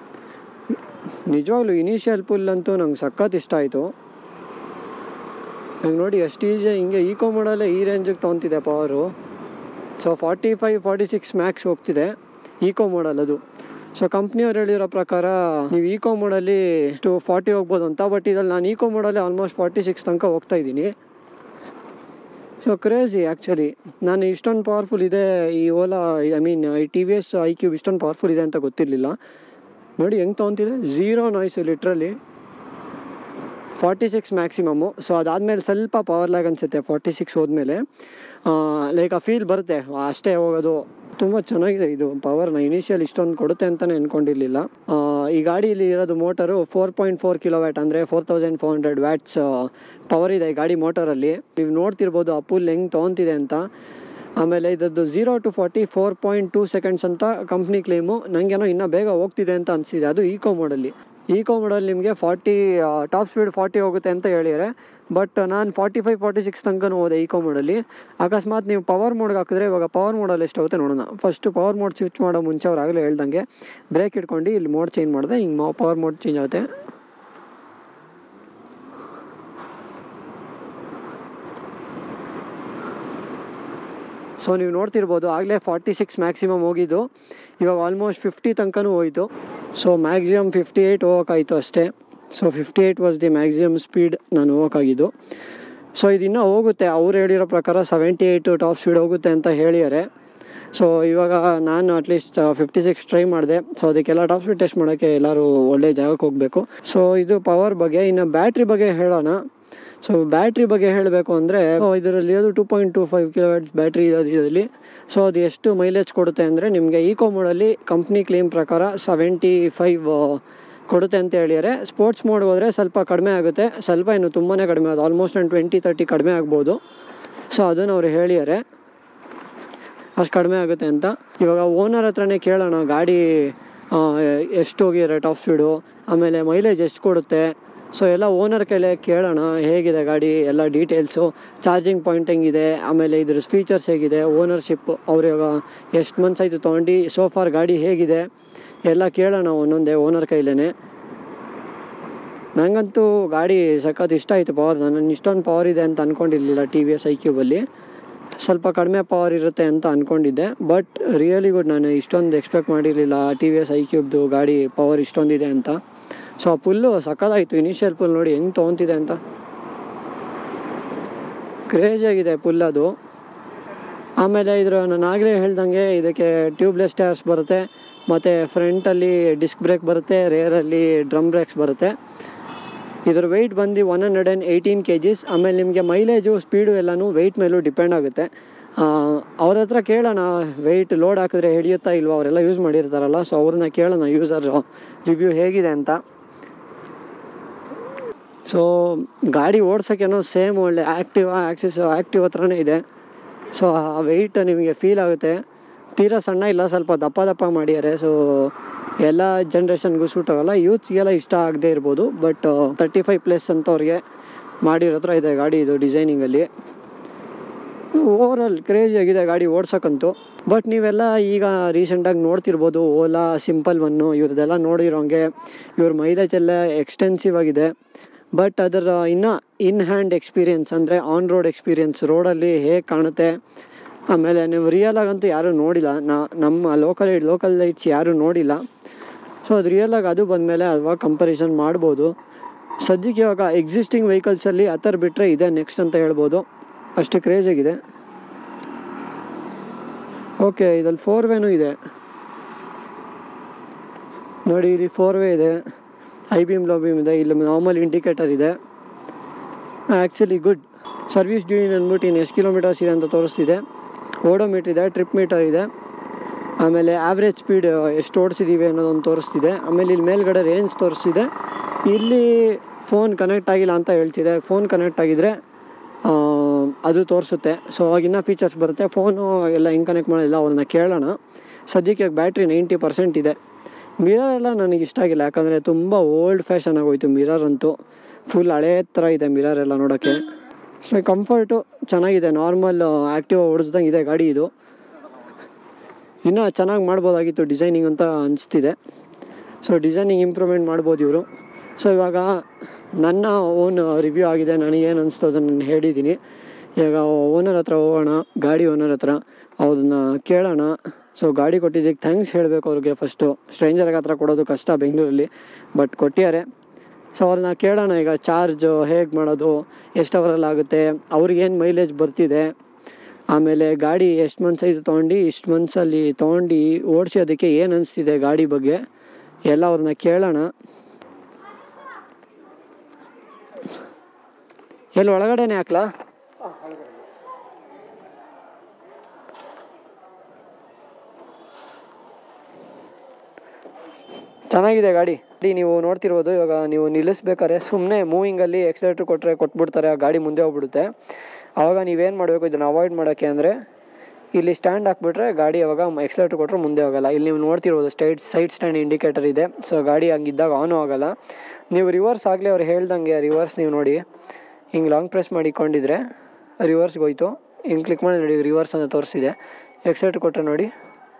ನಿಜವಾಗ್ಲೂ ಇನಿಷಿಯಲ್ ಪುಲ್ ಅಂತೂ ನಂಗೆ ಸಖತ್ ಇಷ್ಟ ಆಯಿತು ಇವಾಗ ನೋಡಿ ಎಷ್ಟು ಈಸಿ ಹಿಂಗೆ ಈಕೋ ಮಾಡಲ್ಲೇ ಈ ರೇಂಜಿಗೆ ತೊಗೊತಿದೆ power so forty five forty six max ಹೋಗ್ತಿದೆ ಈಕೋ ಮಾಡಲ್ ಅದು ಸೊ ಕಂಪ್ನಿಯವ್ರು ಹೇಳಿರೋ ಪ್ರಕಾರ ನೀವು ಈಕೋ ಮಾಡಲ್ಲಿ ಇಷ್ಟು ಫಾರ್ಟಿ ಹೋಗ್ಬೋದು ಅಂತ ಬಟ್ ಇದ್ರಲ್ಲಿ ನಾನು ಈಕೋ ಮಾಡಲ್ಲಿ ಆಲ್ಮೋಸ್ಟ್ ಫಾರ್ಟಿ ಸಿಕ್ಸ್ ತನಕ ಹೋಗ್ತಾ ಇದ್ದೀನಿ ಸೊ ಕ್ರೇಜಿ ಆ್ಯಕ್ಚುಲಿ ನಾನು ಇಷ್ಟೊಂದು ಪವರ್ಫುಲ್ ಇದೆ ಈ ಓಲಾ ಐ ಮೀನ್ ಈ T V S iQube ಇಷ್ಟೊಂದು ಪವರ್ಫುಲ್ ಇದೆ ಅಂತ ಗೊತ್ತಿರಲಿಲ್ಲ ನೋಡಿ ಹೆಂಗೆ ತೊಗೊತಿದೆ zero noise literally forty six maximum so ಅದಾದಮೇಲೆ ಸ್ವಲ್ಪ ಪವರ್ ಲ್ಯಾಗ್ ಅನಿಸುತ್ತೆ ಫಾರ್ಟಿ ಸಿಕ್ಸ್ ಹೋದ್ಮೇಲೆ ಲೈಕ್ ಆ ಫೀಲ್ ಬರುತ್ತೆ ಅಷ್ಟೇ ಹೋಗೋದು ತುಂಬ ಚೆನ್ನಾಗಿದೆ ಇದು ಪವರ್ನ ಇನಿಷಿಯಲ್ ಇಷ್ಟೊಂದು ಕೊಡುತ್ತೆ ಅಂತಲೇ ಅಂದ್ಕೊಂಡಿರಲಿಲ್ಲ ಈ ಗಾಡಿಯಲ್ಲಿ ಇರೋದು motor four point four kilowatt ಅಂದರೆ four thousand four hundred watts power ಇದೆ ಈ ಗಾಡಿ ಮೋಟರಲ್ಲಿ ನೀವು ನೋಡ್ತಿರ್ಬೋದು ಆ ಪುಲ್ ಹೆಂಗೆ ತೊಗೊತಿದೆ ಅಂತ ಆಮೇಲೆ ಇದರದ್ದು zero to forty four point two seconds ಅಂತ ಕಂಪ್ನಿ ಕ್ಲೇಮು ನನಗೇನೋ ಇನ್ನೂ ಬೇಗ ಹೋಗ್ತಿದೆ ಅಂತ ಅನಿಸಿದೆ ಅದು ಈಕೋ ಮೋಡಲ್ಲಿ ಈಕೋ ಮೋಡಲ್ ನಿಮಗೆ ಫಾರ್ಟಿ ಟಾಪ್ ಸ್ಪೀಡ್ ಫಾರ್ಟಿ ಹೋಗುತ್ತೆ ಅಂತ ಹೇಳಿದ್ದಾರೆ ಬಟ್ ನಾನು ಫಾರ್ಟಿ ಫೈವ್ ಫಾರ್ಟಿ ಸಿಕ್ಸ್ ತನಕನೂ ಹೋದೆ ಈಕೋ ಮೋಡಲ್ಲಿ ಅಕಸ್ಮಾತ್ ನೀವು ಪವರ್ ಮೋಡ್ಗೆ ಹಾಕಿದ್ರೆ ಇವಾಗ ಪವರ್ ಮೋಡಲ್ಲಿ ಎಷ್ಟು ಹೋಗುತ್ತೆ ನೋಡೋಣ ಫಸ್ಟು ಪವರ್ ಮೋಡ್ ಸ್ವಿಚ್ ಮಾಡೋ ಮುಂಚೆ ಅವ್ರು ಆಗಲೇ ಹೇಳ್ದಂಗೆ ಬ್ರೇಕ್ ಇಟ್ಕೊಂಡು ಇಲ್ಲಿ ಮೋಡ್ ಚೇಂಜ್ ಮಾಡಿದೆ ಹಿಂಗೆ ಪವರ್ ಮೋಡ್ ಚೇಂಜ್ ಆಗುತ್ತೆ ಸೊ ನೀವು ನೋಡ್ತಿರ್ಬೋದು ಆಗಲೇ ಫಾರ್ಟಿ ಸಿಕ್ಸ್ ಮ್ಯಾಕ್ಸಿಮಮ್ ಹೋಗಿದ್ದು ಇವಾಗ ಆಲ್ಮೋಸ್ಟ್ ಫಿಫ್ಟಿ ತನಕನೂ ಹೋಯಿತು ಸೊ ಮ್ಯಾಕ್ಸಿಮಮ್ ಫಿಫ್ಟಿ ಏಯ್ಟ್ ಹೋಗೋಕ್ಕಾಯಿತು ಅಷ್ಟೇ so fifty eight was the maximum speed ನಾನು ಹೋಗೋಕ್ಕಾಗಿದ್ದು ಸೊ ಇದು ಇನ್ನೂ ಹೋಗುತ್ತೆ ಅವ್ರು ಹೇಳಿರೋ ಪ್ರಕಾರ ಸೆವೆಂಟಿ ಏಯ್ಟು ಟಾಪ್ ಸ್ಪೀಡ್ ಹೋಗುತ್ತೆ ಅಂತ ಹೇಳಿದ್ದಾರೆ ಸೊ ಇವಾಗ ನಾನು ಅಟ್ಲೀಸ್ಟ್ ಫಿಫ್ಟಿ ಸಿಕ್ಸ್ ಟ್ರೈ ಮಾಡಿದೆ ಸೊ ಅದಕ್ಕೆಲ್ಲ ಟಾಪ್ ಸ್ಪೀಡ್ ಟೆಸ್ಟ್ ಮಾಡೋಕ್ಕೆ ಎಲ್ಲರೂ ಒಳ್ಳೆ ಜಾಗಕ್ಕೆ ಹೋಗಬೇಕು ಸೊ ಇದು ಪವರ್ ಬಗ್ಗೆ ಇನ್ನು ಬ್ಯಾಟ್ರಿ ಬಗ್ಗೆ ಹೇಳೋಣ ಸೊ ಬ್ಯಾಟ್ರಿ ಬಗ್ಗೆ ಹೇಳಬೇಕು ಅಂದರೆ ಇದರಲ್ಲಿ ಅದು two point two five kilowatts battery ಇರೋದು ಇದರಲ್ಲಿ ಸೊ ಅದು ಎಷ್ಟು ಮೈಲೇಜ್ ಕೊಡುತ್ತೆ ಅಂದರೆ ನಿಮಗೆ ಈಕೋ ಮೋಡಲ್ಲಿ ಕಂಪ್ನಿ ಕ್ಲೇಮ್ ಪ್ರಕಾರ ಸೆವೆಂಟಿ ಫೈವ್ ಕೊಡುತ್ತೆ ಅಂತ ಹೇಳಿದ್ದಾರೆ ಸ್ಪೋರ್ಟ್ಸ್ ಮೋಡ್ ಹೋದರೆ ಸ್ವಲ್ಪ ಕಡಿಮೆ ಆಗುತ್ತೆ ಸ್ವಲ್ಪ ಇನ್ನು ತುಂಬಾ ಕಡಿಮೆ ಆಗುತ್ತೆ ಆಲ್ಮೋಸ್ಟ್ ಒಂದು ಟ್ವೆಂಟಿ ತರ್ಟಿ ಕಡಿಮೆ ಆಗ್ಬೋದು ಸೊ ಅದನ್ನು ಅವ್ರು ಹೇಳಿದ್ದಾರೆ ಅಷ್ಟು ಕಡಿಮೆ ಆಗುತ್ತೆ ಅಂತ ಇವಾಗ ಓನರ್ ಹತ್ರನೇ ಕೇಳೋಣ ಗಾಡಿ ಆ, ಎಷ್ಟು ಹೋಗಿದ್ದಾರೆ ಟಾಪ್ ಸ್ಪೀಡು ಆಮೇಲೆ ಮೈಲೇಜ್ ಎಷ್ಟು ಕೊಡುತ್ತೆ ಸೊ ಎಲ್ಲ ಓನರ್ ಕೈಲೇ ಕೇಳೋಣ ಹೇಗಿದೆ ಗಾಡಿ ಎಲ್ಲ ಡೀಟೇಲ್ಸು ಚಾರ್ಜಿಂಗ್ ಪಾಯಿಂಟ್ ಹೆಂಗಿದೆ ಆಮೇಲೆ ಇದ್ರ ಫೀಚರ್ಸ್ ಹೇಗಿದೆ ಓನರ್ಶಿಪ್ ಅವ್ರು ಇವಾಗ ಎಷ್ಟು ಮಂತ್ಸ್ ಆಯಿತು ತೊಗೊಂಡು ಸೋಫಾರ್ ಗಾಡಿ ಹೇಗಿದೆ ಎಲ್ಲ ಕೇಳೋಣ ಒಂದೊಂದೇ ಓನರ್ ಕೈಲೇ ನನಗಂತೂ ಗಾಡಿ ಸಖತ್ ಇಷ್ಟ ಆಯಿತು ಪವರ್ ನಾನು ಇಷ್ಟೊಂದು ಪವರ್ ಇದೆ ಅಂತ ಅಂದ್ಕೊಂಡಿರಲಿಲ್ಲ ಟಿ ವಿ ಎಸ್ ಐ ಕ್ಯೂಬಲ್ಲಿ ಸ್ವಲ್ಪ ಕಡಿಮೆ ಪವರ್ ಇರುತ್ತೆ ಅಂತ ಅಂದ್ಕೊಂಡಿದ್ದೆ ಬಟ್ ರಿಯಲಿ ಗುಡ್ ನಾನು ಇಷ್ಟೊಂದು ಎಕ್ಸ್ಪೆಕ್ಟ್ ಮಾಡಿರಲಿಲ್ಲ ಟಿ ವಿ ಎಸ್ ಐ ಕ್ಯೂಬ್ದು ಗಾಡಿ ಪವರ್ ಇಷ್ಟೊಂದಿದೆ ಅಂತ ಸೊ ಆ ಪುಲ್ಲು ಸಖತ್ತಾಯಿತು ಇನಿಷಿಯಲ್ ಪುಲ್ ನೋಡಿ ಹೆಂಗೆ ತೊಗೊತಿದೆ ಅಂತ ಕ್ರೇಜಿಯಾಗಿದೆ ಪುಲ್ ಅದು ಆಮೇಲೆ ಇದ್ರ ನಾನು ಆಗಲೇ ಹೇಳ್ದಂಗೆ ಇದಕ್ಕೆ ಟ್ಯೂಬ್ಲೆಸ್ ಟೈರ್ಸ್ ಬರುತ್ತೆ ಮತ್ತು ಫ್ರಂಟಲ್ಲಿ ಡಿಸ್ಕ್ ಬ್ರೇಕ್ ಬರುತ್ತೆ ರೇರಲ್ಲಿ ಡ್ರಮ್ ಬ್ರೇಕ್ಸ್ ಬರುತ್ತೆ ಇದ್ರ ವೆಯ್ಟ್ ಬಂದು one hundred and eighteen K Gs ಆಮೇಲೆ ನಿಮಗೆ ಮೈಲೇಜು ಸ್ಪೀಡು ಎಲ್ಲನೂ ವೆಯ್ಟ್ ಮೇಲೂ ಡಿಪೆಂಡ್ ಆಗುತ್ತೆ ಅವ್ರ ಹತ್ರ ಕೇಳೋಣ ವೆಯ್ಟ್ ಲೋಡ್ ಹಾಕಿದ್ರೆ ಹಿಡಿಯುತ್ತಾ ಇಲ್ವಾ ಅವರೆಲ್ಲ ಯೂಸ್ ಮಾಡಿರ್ತಾರಲ್ಲ ಸೊ ಅವ್ರನ್ನ ಕೇಳೋಣ ಯೂಸರ್ ರಿವ್ಯೂ ಹೇಗಿದೆ ಅಂತ ಸೊ ಗಾಡಿ ಓಡ್ಸೋಕ್ಕೇನೋ ಸೇಮ್ ಒಳ್ಳೆ ಆ್ಯಕ್ಟಿವ್ ಆ್ಯಕ್ಸಿಸ್ ಆ್ಯಕ್ಟಿವ್ ಹತ್ರನೇ ಇದೆ ಸೊ ಆ ವೆಯ್ಟ್ ನಿಮಗೆ ಫೀಲ್ ಆಗುತ್ತೆ ತೀರಾ ಸಣ್ಣ ಇಲ್ಲ ಸ್ವಲ್ಪ ದಪ್ಪ ದಪ್ಪ ಮಾಡಿದ್ದಾರೆ ಸೊ ಎಲ್ಲ ಜನ್ರೇಷನ್ಗೂ ಸೂಟ್ ಆಗಲ್ಲ ಯೂತ್ಸ್ಗೆಲ್ಲ ಇಷ್ಟ ಆಗದೆ ಇರ್ಬೋದು ಬಟ್ ತರ್ಟಿ ಫೈವ್ ಪ್ಲಸ್ ಅಂತವ್ರಿಗೆ ಮಾಡಿರೋ ಹತ್ರ ಇದೆ ಗಾಡಿ ಇದು ಡಿಸೈನಿಂಗಲ್ಲಿ ಓವರಾಲ್ ಕ್ರೇಜಿ ಆಗಿದೆ ಗಾಡಿ ಓಡ್ಸೋಕ್ಕಂತೂ ಬಟ್ ನೀವೆಲ್ಲ ಈಗ ರೀಸೆಂಟಾಗಿ ನೋಡ್ತಿರ್ಬೋದು ಓಲಾ ಸಿಂಪಲ್ ಒನ್ನು ಇವ್ರದ್ದೆಲ್ಲ ನೋಡಿರೋಂಗೆ ಇವ್ರ ಮೈಲೇಜ್ ಎಲ್ಲ ಎಕ್ಸ್ಟೆನ್ಸಿವ್ ಆಗಿದೆ ಬಟ್ ಅದರ ಇನ್ನು ಇನ್ ಹ್ಯಾಂಡ್ ಎಕ್ಸ್ಪೀರಿಯನ್ಸ್ ಅಂದರೆ ಆನ್ ರೋಡ್ ಎಕ್ಸ್ಪೀರಿಯನ್ಸ್ ರೋಡಲ್ಲಿ ಹೇಗೆ ಕಾಣುತ್ತೆ ಆಮೇಲೆ ನೀವು ರಿಯಲ್ ಆಗಂತೂ ಯಾರೂ ನೋಡಿಲ್ಲ ನಾ ನಮ್ಮ ಲೋಕಲ್ ಲೋಕಲ್ ಲೈಟ್ಸ್ ಯಾರೂ ನೋಡಿಲ್ಲ ಸೊ ಅದು ರಿಯಲ್ ಆಗಿ ಅದು ಬಂದಮೇಲೆ ಅಲ್ವಾ ಕಂಪ್ಯಾರಿಸನ್ ಮಾಡ್ಬೋದು ಸದ್ಯಕ್ಕೆ ಇವಾಗ ಎಕ್ಸಿಸ್ಟಿಂಗ್ ವೆಹಿಕಲ್ಸಲ್ಲಿ ಆ ಥರ ಬಿಟ್ಟರೆ ಇದೆ ನೆಕ್ಸ್ಟ್ ಅಂತ ಹೇಳ್ಬೋದು ಅಷ್ಟು ಕ್ರೇಜಾಗಿದೆ ಓಕೆ ಇದಲ್ಲಿ ಫೋರ್ ವೇನೂ ಇದೆ ನೋಡಿ ಇಲ್ಲಿ ಫೋರ್ ವೇ ಇದೆ ಐ ಬೀಮ್ ಲೋ ಬೀಮ್ ಇದೆ ಇಲ್ಲಿ ನಾರ್ಮಲ್ ಇಂಡಿಕೇಟರ್ ಇದೆ ಆ್ಯಕ್ಚುಲಿ ಗುಡ್ ಸರ್ವಿಸ್ ಡ್ಯೂಯಿನ್ ಅಂದ್ಬಿಟ್ಟು ಇನ್ನು ಎಷ್ಟು ಕಿಲೋಮೀಟರ್ಸ್ ಇದೆ ಅಂತ ತೋರಿಸ್ತಿದೆ ಓಡೋಮೀಟರ್ ಇದೆ ಟ್ರಿಪ್ ಮೀಟರ್ ಇದೆ ಆಮೇಲೆ ಆವ್ರೇಜ್ ಸ್ಪೀಡ್ ಎಷ್ಟು ಓಡಿಸಿದ್ದೀವಿ ಅನ್ನೋದೊಂದು ತೋರಿಸ್ತಿದೆ ಆಮೇಲೆ ಇಲ್ಲಿ ಮೇಲ್ಗಡೆ ರೇಂಜ್ ತೋರಿಸ್ತಿದೆ ಇಲ್ಲಿ ಫೋನ್ ಕನೆಕ್ಟ್ ಆಗಿಲ್ಲ ಅಂತ ಹೇಳ್ತಿದೆ ಫೋನ್ ಕನೆಕ್ಟ್ ಆಗಿದ್ರೆ ಆ, ಅದು ತೋರಿಸುತ್ತೆ ಸೊ ಅವಾಗಿನ್ನ ಫೀಚರ್ಸ್ ಬರುತ್ತೆ ಫೋನು ಎಲ್ಲ ಹೆಂಗೆ ಕನೆಕ್ಟ್ ಮಾಡಿಲ್ಲ ಅವ್ರನ್ನ ಕೇಳೋಣ ಸದ್ಯಕ್ಕೆ ಬ್ಯಾಟ್ರಿ ನೈಂಟಿ ಪರ್ಸೆಂಟ್ ಇದೆ ಮಿರರ್ ಎಲ್ಲ ನನಗೆ ಇಷ್ಟ ಆಗಿಲ್ಲ ಯಾಕಂದರೆ ತುಂಬ ಓಲ್ಡ್ ಫ್ಯಾಷನ್ ಆಗೋಯ್ತು ಮಿರರ್ ಅಂತೂ ಫುಲ್ ಹಳೇ ಥರ ಇದೆ ಮಿರರ್ ಎಲ್ಲ ನೋಡೋಕ್ಕೆ ಸೊ ಕಂಫರ್ಟು ಚೆನ್ನಾಗಿದೆ ನಾರ್ಮಲ್ ಆ್ಯಕ್ಟಿವ್ ಓಡಿಸ್ದಂಗೆ ಇದೆ ಗಾಡಿ ಇದು ಇನ್ನೂ ಚೆನ್ನಾಗಿ ಮಾಡ್ಬೋದಾಗಿತ್ತು ಡಿಸೈನಿಂಗ್ ಅಂತ ಅನಿಸ್ತಿದೆ ಸೊ ಡಿಸೈನಿಂಗ್ ಇಂಪ್ರೂವ್ಮೆಂಟ್ ಮಾಡ್ಬೋದು ಇವರು ಸೊ ಇವಾಗ ನನ್ನ ಓನ್ ರಿವ್ಯೂ ಆಗಿದೆ ನನಗೇನು ಅನಿಸ್ತು ಅದನ್ನು ನಾನು ಹೇಳಿದ್ದೀನಿ ಇವಾಗ ಓನರ್ ಹತ್ರ ಹೋಗೋಣ ಗಾಡಿ ಓನರ್ ಹತ್ರ ಅವ್ರನ್ನ ಕೇಳೋಣ ಸೊ ಗಾಡಿ ಕೊಟ್ಟಿದ್ದಕ್ಕೆ ಥ್ಯಾಂಕ್ಸ್ ಹೇಳಬೇಕು ಅವ್ರಿಗೆ ಫಸ್ಟು ಸ್ಟ್ರೇಂಜರ್ಗೆ ಹತ್ರ ಕೊಡೋದು ಕಷ್ಟ ಬೆಂಗಳೂರಲ್ಲಿ ಬಟ್ ಕೊಟ್ಟಿದ್ದಾರೆ ಸೊ ಅವ್ರನ್ನ ಕೇಳೋಣ ಈಗ ಚಾರ್ಜು ಹೇಗೆ ಮಾಡೋದು ಎಷ್ಟು ಅವರಲ್ಲಿ ಆಗುತ್ತೆ ಅವ್ರಿಗೇನು ಮೈಲೇಜ್ ಬರ್ತಿದೆ ಆಮೇಲೆ ಗಾಡಿ ಎಷ್ಟು ಮಂತ್ ಸೈಜ್ ತೊಗೊಂಡು ಇಷ್ಟು ಮಂತ್ಸಲ್ಲಿ ತೊಗೊಂಡು ಓಡಿಸಿ ಅದಕ್ಕೆ ಏನು ಅನಿಸ್ತಿದೆ ಗಾಡಿ ಬಗ್ಗೆ ಎಲ್ಲ ಅವ್ರನ್ನ ಕೇಳೋಣ ಎಲ್ಲಿ ಒಳಗಡೆನೆ ಹಾಕ್ಲಾ ಚೆನ್ನಾಗಿದೆ ಗಾಡಿ ಗಾಡಿ ನೀವು ನೋಡ್ತಿರ್ಬೋದು ಇವಾಗ ನೀವು ನಿಲ್ಲಿಸ್ಬೇಕಾದ್ರೆ ಸುಮ್ಮನೆ ಮೂವಿಂಗಲ್ಲಿ ಎಕ್ಸಲೇಟ್ರ್ ಕೊಟ್ಟರೆ ಕೊಟ್ಬಿಡ್ತಾರೆ ಆ ಗಾಡಿ ಮುಂದೆ ಹೋಗ್ಬಿಡುತ್ತೆ ಆವಾಗ ನೀವೇನು ಮಾಡಬೇಕು ಇದನ್ನು ಅವಾಯ್ಡ್ ಮಾಡೋಕ್ಕೆ ಅಂದರೆ ಇಲ್ಲಿ ಸ್ಟ್ಯಾಂಡ್ ಹಾಕ್ಬಿಟ್ರೆ ಗಾಡಿ ಅವಾಗ ಎಕ್ಸಲೇಟ್ರ್ ಕೊಟ್ಟರೆ ಮುಂದೆ ಹೋಗಲ್ಲ ಇಲ್ಲಿ ನೀವು ನೋಡ್ತಿರ್ಬೋದು ಸ್ಟೈಟ್ ಸೈಡ್ ಸ್ಟ್ಯಾಂಡ್ ಇಂಡಿಕೇಟರ್ ಇದೆ ಸೊ ಗಾಡಿ ಹಂಗಿದ್ದಾಗ ಆನು ಆಗಲ್ಲ ನೀವು ರಿವರ್ಸ್ ಆಗಲಿ ಅವ್ರು ಹೇಳ್ದಂಗೆ ರಿವರ್ಸ್ ನೀವು ನೋಡಿ ಹಿಂಗೆ ಲಾಂಗ್ ಪ್ರೆಸ್ ಮಾಡಿಕೊಂಡಿದ್ರೆ ರಿವರ್ಸ್ಗೆ ಹೋಯ್ತು ಹಿಂಗೆ ಕ್ಲಿಕ್ ಮಾಡಿ ನೋಡಿ ರಿವರ್ಸ್ ಅಂತ ತೋರಿಸಿದೆ ಎಕ್ಸಲೇಟ್ರ್ ಕೊಟ್ಟರೆ ನೋಡಿ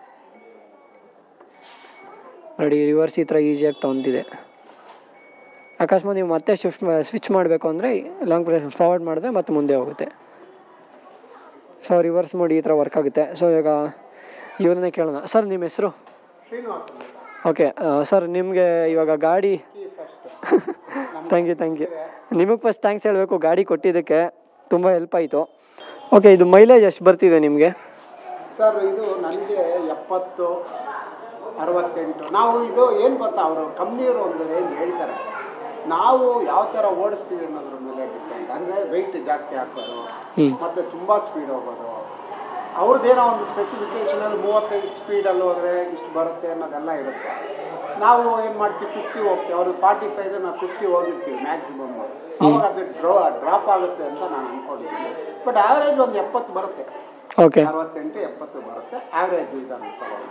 ನೋಡಿ ರಿವರ್ಸ್ ಈ ಥರ ಈಸಿಯಾಗಿ ತೊಗೊಂತಿದೆ ಅಕಸ್ಮಾತ್ ನೀವು ಮತ್ತೆ ಶಿಫ್ಟ್ ಸ್ವಿಚ್ ಮಾಡಬೇಕು ಅಂದರೆ ಲಾಂಗ್ ಪ್ರೆಸ್ ಫಾರ್ವರ್ಡ್ ಮಾಡಿದ್ರೆ ಮತ್ತೆ ಮುಂದೆ ಹೋಗುತ್ತೆ ಸೊ ರಿವರ್ಸ್ ಮಾಡಿ ಈ ಥರ ವರ್ಕ್ ಆಗುತ್ತೆ ಸೊ ಇವಾಗ ಇವ್ರನ್ನೇ ಕೇಳೋಣ ಸರ್ ನಿಮ್ಮ ಹೆಸರು ಶ್ರೀನಿವಾಸ ಓಕೆ ಸರ್ ನಿಮಗೆ ಇವಾಗ ಗಾಡಿ ಥ್ಯಾಂಕ್ ಯು ಥ್ಯಾಂಕ್ ಯು ನಿಮಗೆ ಫಸ್ಟ್ ಥ್ಯಾಂಕ್ಸ್ ಹೇಳಬೇಕು ಗಾಡಿ ಕೊಟ್ಟಿದ್ದಕ್ಕೆ ತುಂಬ ಹೆಲ್ಪ್ ಆಯಿತು ಓಕೆ ಇದು ಮೈಲೇಜ್ ಎಷ್ಟು ಬರ್ತಿದೆ ನಿಮಗೆ ಸರ್ ಇದು ನನಗೆ ಎಪ್ಪತ್ತು ಅರವತ್ತೆಂಟು ನಾವು ಇದು ಏನು ಗೊತ್ತಾ ಅವರು ಕಂಪ್ನಿಯವರು ಒಂದು ಏನು ಹೇಳ್ತಾರೆ ನಾವು ಯಾವ ಥರ ಓಡಿಸ್ತೀವಿ ಅನ್ನೋದ್ರ ಮೇಲೆ ಡಿಪೆಂಡ್ ಅಂದರೆ ವೆಯ್ಟ್ ಜಾಸ್ತಿ ಹಾಕೋದು ಹ್ಮ್. ಮತ್ತು ತುಂಬ ಸ್ಪೀಡ್ ಹೋಗೋದು ಅವ್ರದ್ದೇನೋ ಒಂದು ಸ್ಪೆಸಿಫಿಕೇಷನಲ್ಲಿ ಮೂವತ್ತೈದು ಸ್ಪೀಡಲ್ಲಿ ಹೋದರೆ ಇಷ್ಟು ಬರುತ್ತೆ ಅನ್ನೋದೆಲ್ಲ ಇರುತ್ತೆ ನಾವು ಏನು ಮಾಡ್ತೀವಿ ಫಿಫ್ಟಿ ಹೋಗ್ತೀವಿ ಅವ್ರದ್ದು ಫಾರ್ಟಿ ಫೈವ್ ನಾವು ಫಿಫ್ಟಿ ಹೋಗಿರ್ತೀವಿ ಮ್ಯಾಕ್ಸಿಮಮ್ ಅವಾಗ ಅದು ಡ್ರಾ ಡ್ರಾಪ್ ಆಗುತ್ತೆ ಅಂತ ನಾನು ಅಂದ್ಕೊಂಡಿದ್ದೀನಿ ಬಟ್ ಆವ್ರೇಜ್ ಒಂದು ಎಪ್ಪತ್ತು ಬರುತ್ತೆ ಓಕೆ ಅರವತ್ತೆಂಟು ಎಪ್ಪತ್ತು ಬರುತ್ತೆ ಆವ್ರೇಜ್ ಇದನ್ನು ತಗೊಂಡು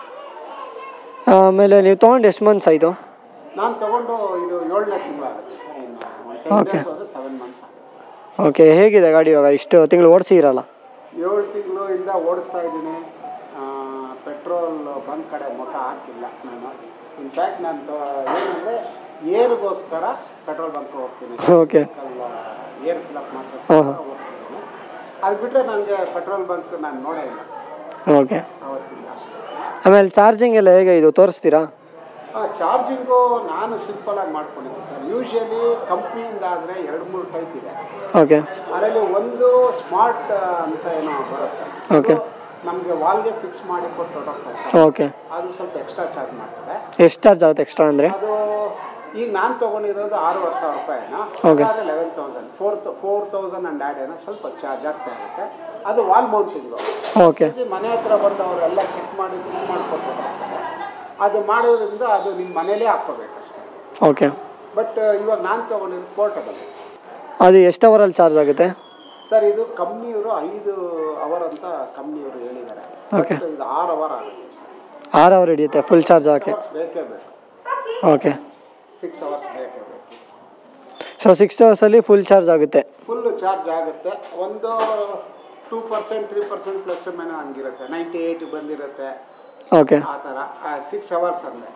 ಆಮೇಲೆ ನೀವು ತೊಗೊಂಡು ಎಷ್ಟು ಮಂತ್ಸ್ ಆಯಿತು ನಾನು ತಗೊಂಡು ಇದು ಏಳನೇ ತಿಂಗಳಾಗುತ್ತೆ ಇನ್ನು ಟೆನ್ Okay. ಡೇಸ್ ಹೋದರೆ ಸೆವೆನ್ ಮಂತ್ಸ್ ಆಗುತ್ತೆ ಓಕೆ ಹೇಗಿದೆ ಗಾಡಿ ಇವಾಗ ಇಷ್ಟು ತಿಂಗಳು ಓಡಿಸಿರಲ್ಲ ಏಳು ತಿಂಗಳಿಂದ ಓಡಿಸ್ತಾ ಇದ್ದೀನಿ ಪೆಟ್ರೋಲ್ ಬಂಕ್ ಕಡೆ ಮೊಟ್ಟ ಹಾಕಿಲ್ಲ ನಾನು ಇನ್ಫ್ಯಾಕ್ಟ್ ನಾನು ತೊ ಏನಂದರೆ ಏರ್ಗೋಸ್ಕರ ಪೆಟ್ರೋಲ್ ಬಂಕ್ ಹೋಗ್ತೀನಿ ಓಕೆ ಏರ್ ಫಿಲಪ್ ಹಾಂ, ಮಾಡ್ಕೊಂಡು ಹಾಂ. ಹೋಗ್ತಿದ್ದೀನಿ ಅದು ಬಿಟ್ಟರೆ ನನಗೆ ಪೆಟ್ರೋಲ್ ಬಂಕ್ ನಾನು ನೋಡೇ ಇಲ್ಲ ಓಕೆ ಅವತ್ತಿಂದ ಅಷ್ಟೇ ಆಮೇಲೆ ಚಾರ್ಜಿಂಗ್ ಎಲ್ಲ ಹೇಗೆ ಇದು ತೋರಿಸ್ತೀರಾ ಚಾರ್ಜಿಂಗು ನಾನು ಸಿಂಪಲಾಗಿ ಮಾಡ್ಕೊಂಡಿದ್ದೆ ಸರ್ ಯೂಶ್ವಲಿ ಕಂಪ್ನಿಯಿಂದ ಆದರೆ ಎರಡು ಮೂರು ಟೈಪ್ ಇದೆ ಓಕೆ ಅದರಲ್ಲಿ ಒಂದು ಸ್ಮಾರ್ಟ್ ಅಂತ ಏನೋ ಬರುತ್ತೆ Okay. ನಮಗೆ ವಾಲ್ಗೆ ಫಿಕ್ಸ್ ಮಾಡಿ ಕೊಟ್ಟು ಹೋಗ್ತಾರೆ ಓಕೆ ಅದು ಸ್ವಲ್ಪ ಎಕ್ಸ್ಟ್ರಾ ಚಾರ್ಜ್ ಮಾಡ್ತಾರೆ ಎಷ್ಟು ಚಾರ್ಜ್ ಆಗುತ್ತೆ ಎಕ್ಸ್ಟ್ರಾ ಅಂದರೆ ಅದು ಈಗ ನಾನು ತೊಗೊಂಡಿರೋದು ಆರೂವರೆ ಸಾವಿರ ರೂಪಾಯಿನ Okay. ಅದಾದ್ರೆ eleven thousand four four thousand and add ಏನೋ ಸ್ವಲ್ಪ ಚಾರ್ಜ್ ಜಾಸ್ತಿ ಆಗುತ್ತೆ ಅದು ವಾಲ್ ಮೌಂಟಿಂಗು ಓಕೆ ಮನೆ ಹತ್ರ ಬಂದು ಅವರೆಲ್ಲ ಚೆಕ್ ಮಾಡಿ ಫಿಲ್ ಮಾಡಿಕೊಟ್ಟು ಹೋಗ್ತಾರೆ ಅದು ಮಾಡೋದ್ರಿಂದ ಅದು ನಿಮ್ಮ ಮನೇಲೇ ಹಾಕ್ಕೋಬೇಕಷ್ಟೇ ಓಕೆ ಬಟ್ ಇವಾಗ ನಾನು ತೊಗೊಂಡಿದ್ದು ಪೋರ್ಟಬಲ್ ಅದು ಎಷ್ಟು ಅವರಲ್ಲಿ ಚಾರ್ಜ್ ಆಗುತ್ತೆ ಸರ್ ಇದು ಕಂಪ್ನಿಯವರು ಐದು ಅವರ್ ಅಂತ ಕಂಪ್ನಿಯವರು ಹೇಳಿದ್ದಾರೆ Okay. But ಇದು ಆರು ಅವರ್ ಆಗುತ್ತೆ ಸರ್ ಆರು ಅವರ್ ಹಿಡಿಯುತ್ತೆ ಫುಲ್ ಚಾರ್ಜ್ ಹಾಕಿ ಬೇಕೇ ಬೇಕು ಓಕೆ ಸಿಕ್ಸ್ ಅವರ್ಸ್ ಬೇಕೇ ಬೇಕು ಸೊ ಸಿಕ್ಸ್ ಅವರ್ಸಲ್ಲಿ ಫುಲ್ ಚಾರ್ಜ್ ಆಗುತ್ತೆ ಫುಲ್ಲು ಚಾರ್ಜ್ ಆಗುತ್ತೆ ಒಂದು two percent three percent plus ಮೇಲೆ ಹಂಗಿರುತ್ತೆ ನೈಂಟಿ ಏಯ್ಟ್ ಬಂದಿರುತ್ತೆ ಓಕೆ ಆ ಥರ ಸಿಕ್ಸ್ ಅವರ್ಸ್ ಅಂದರೆ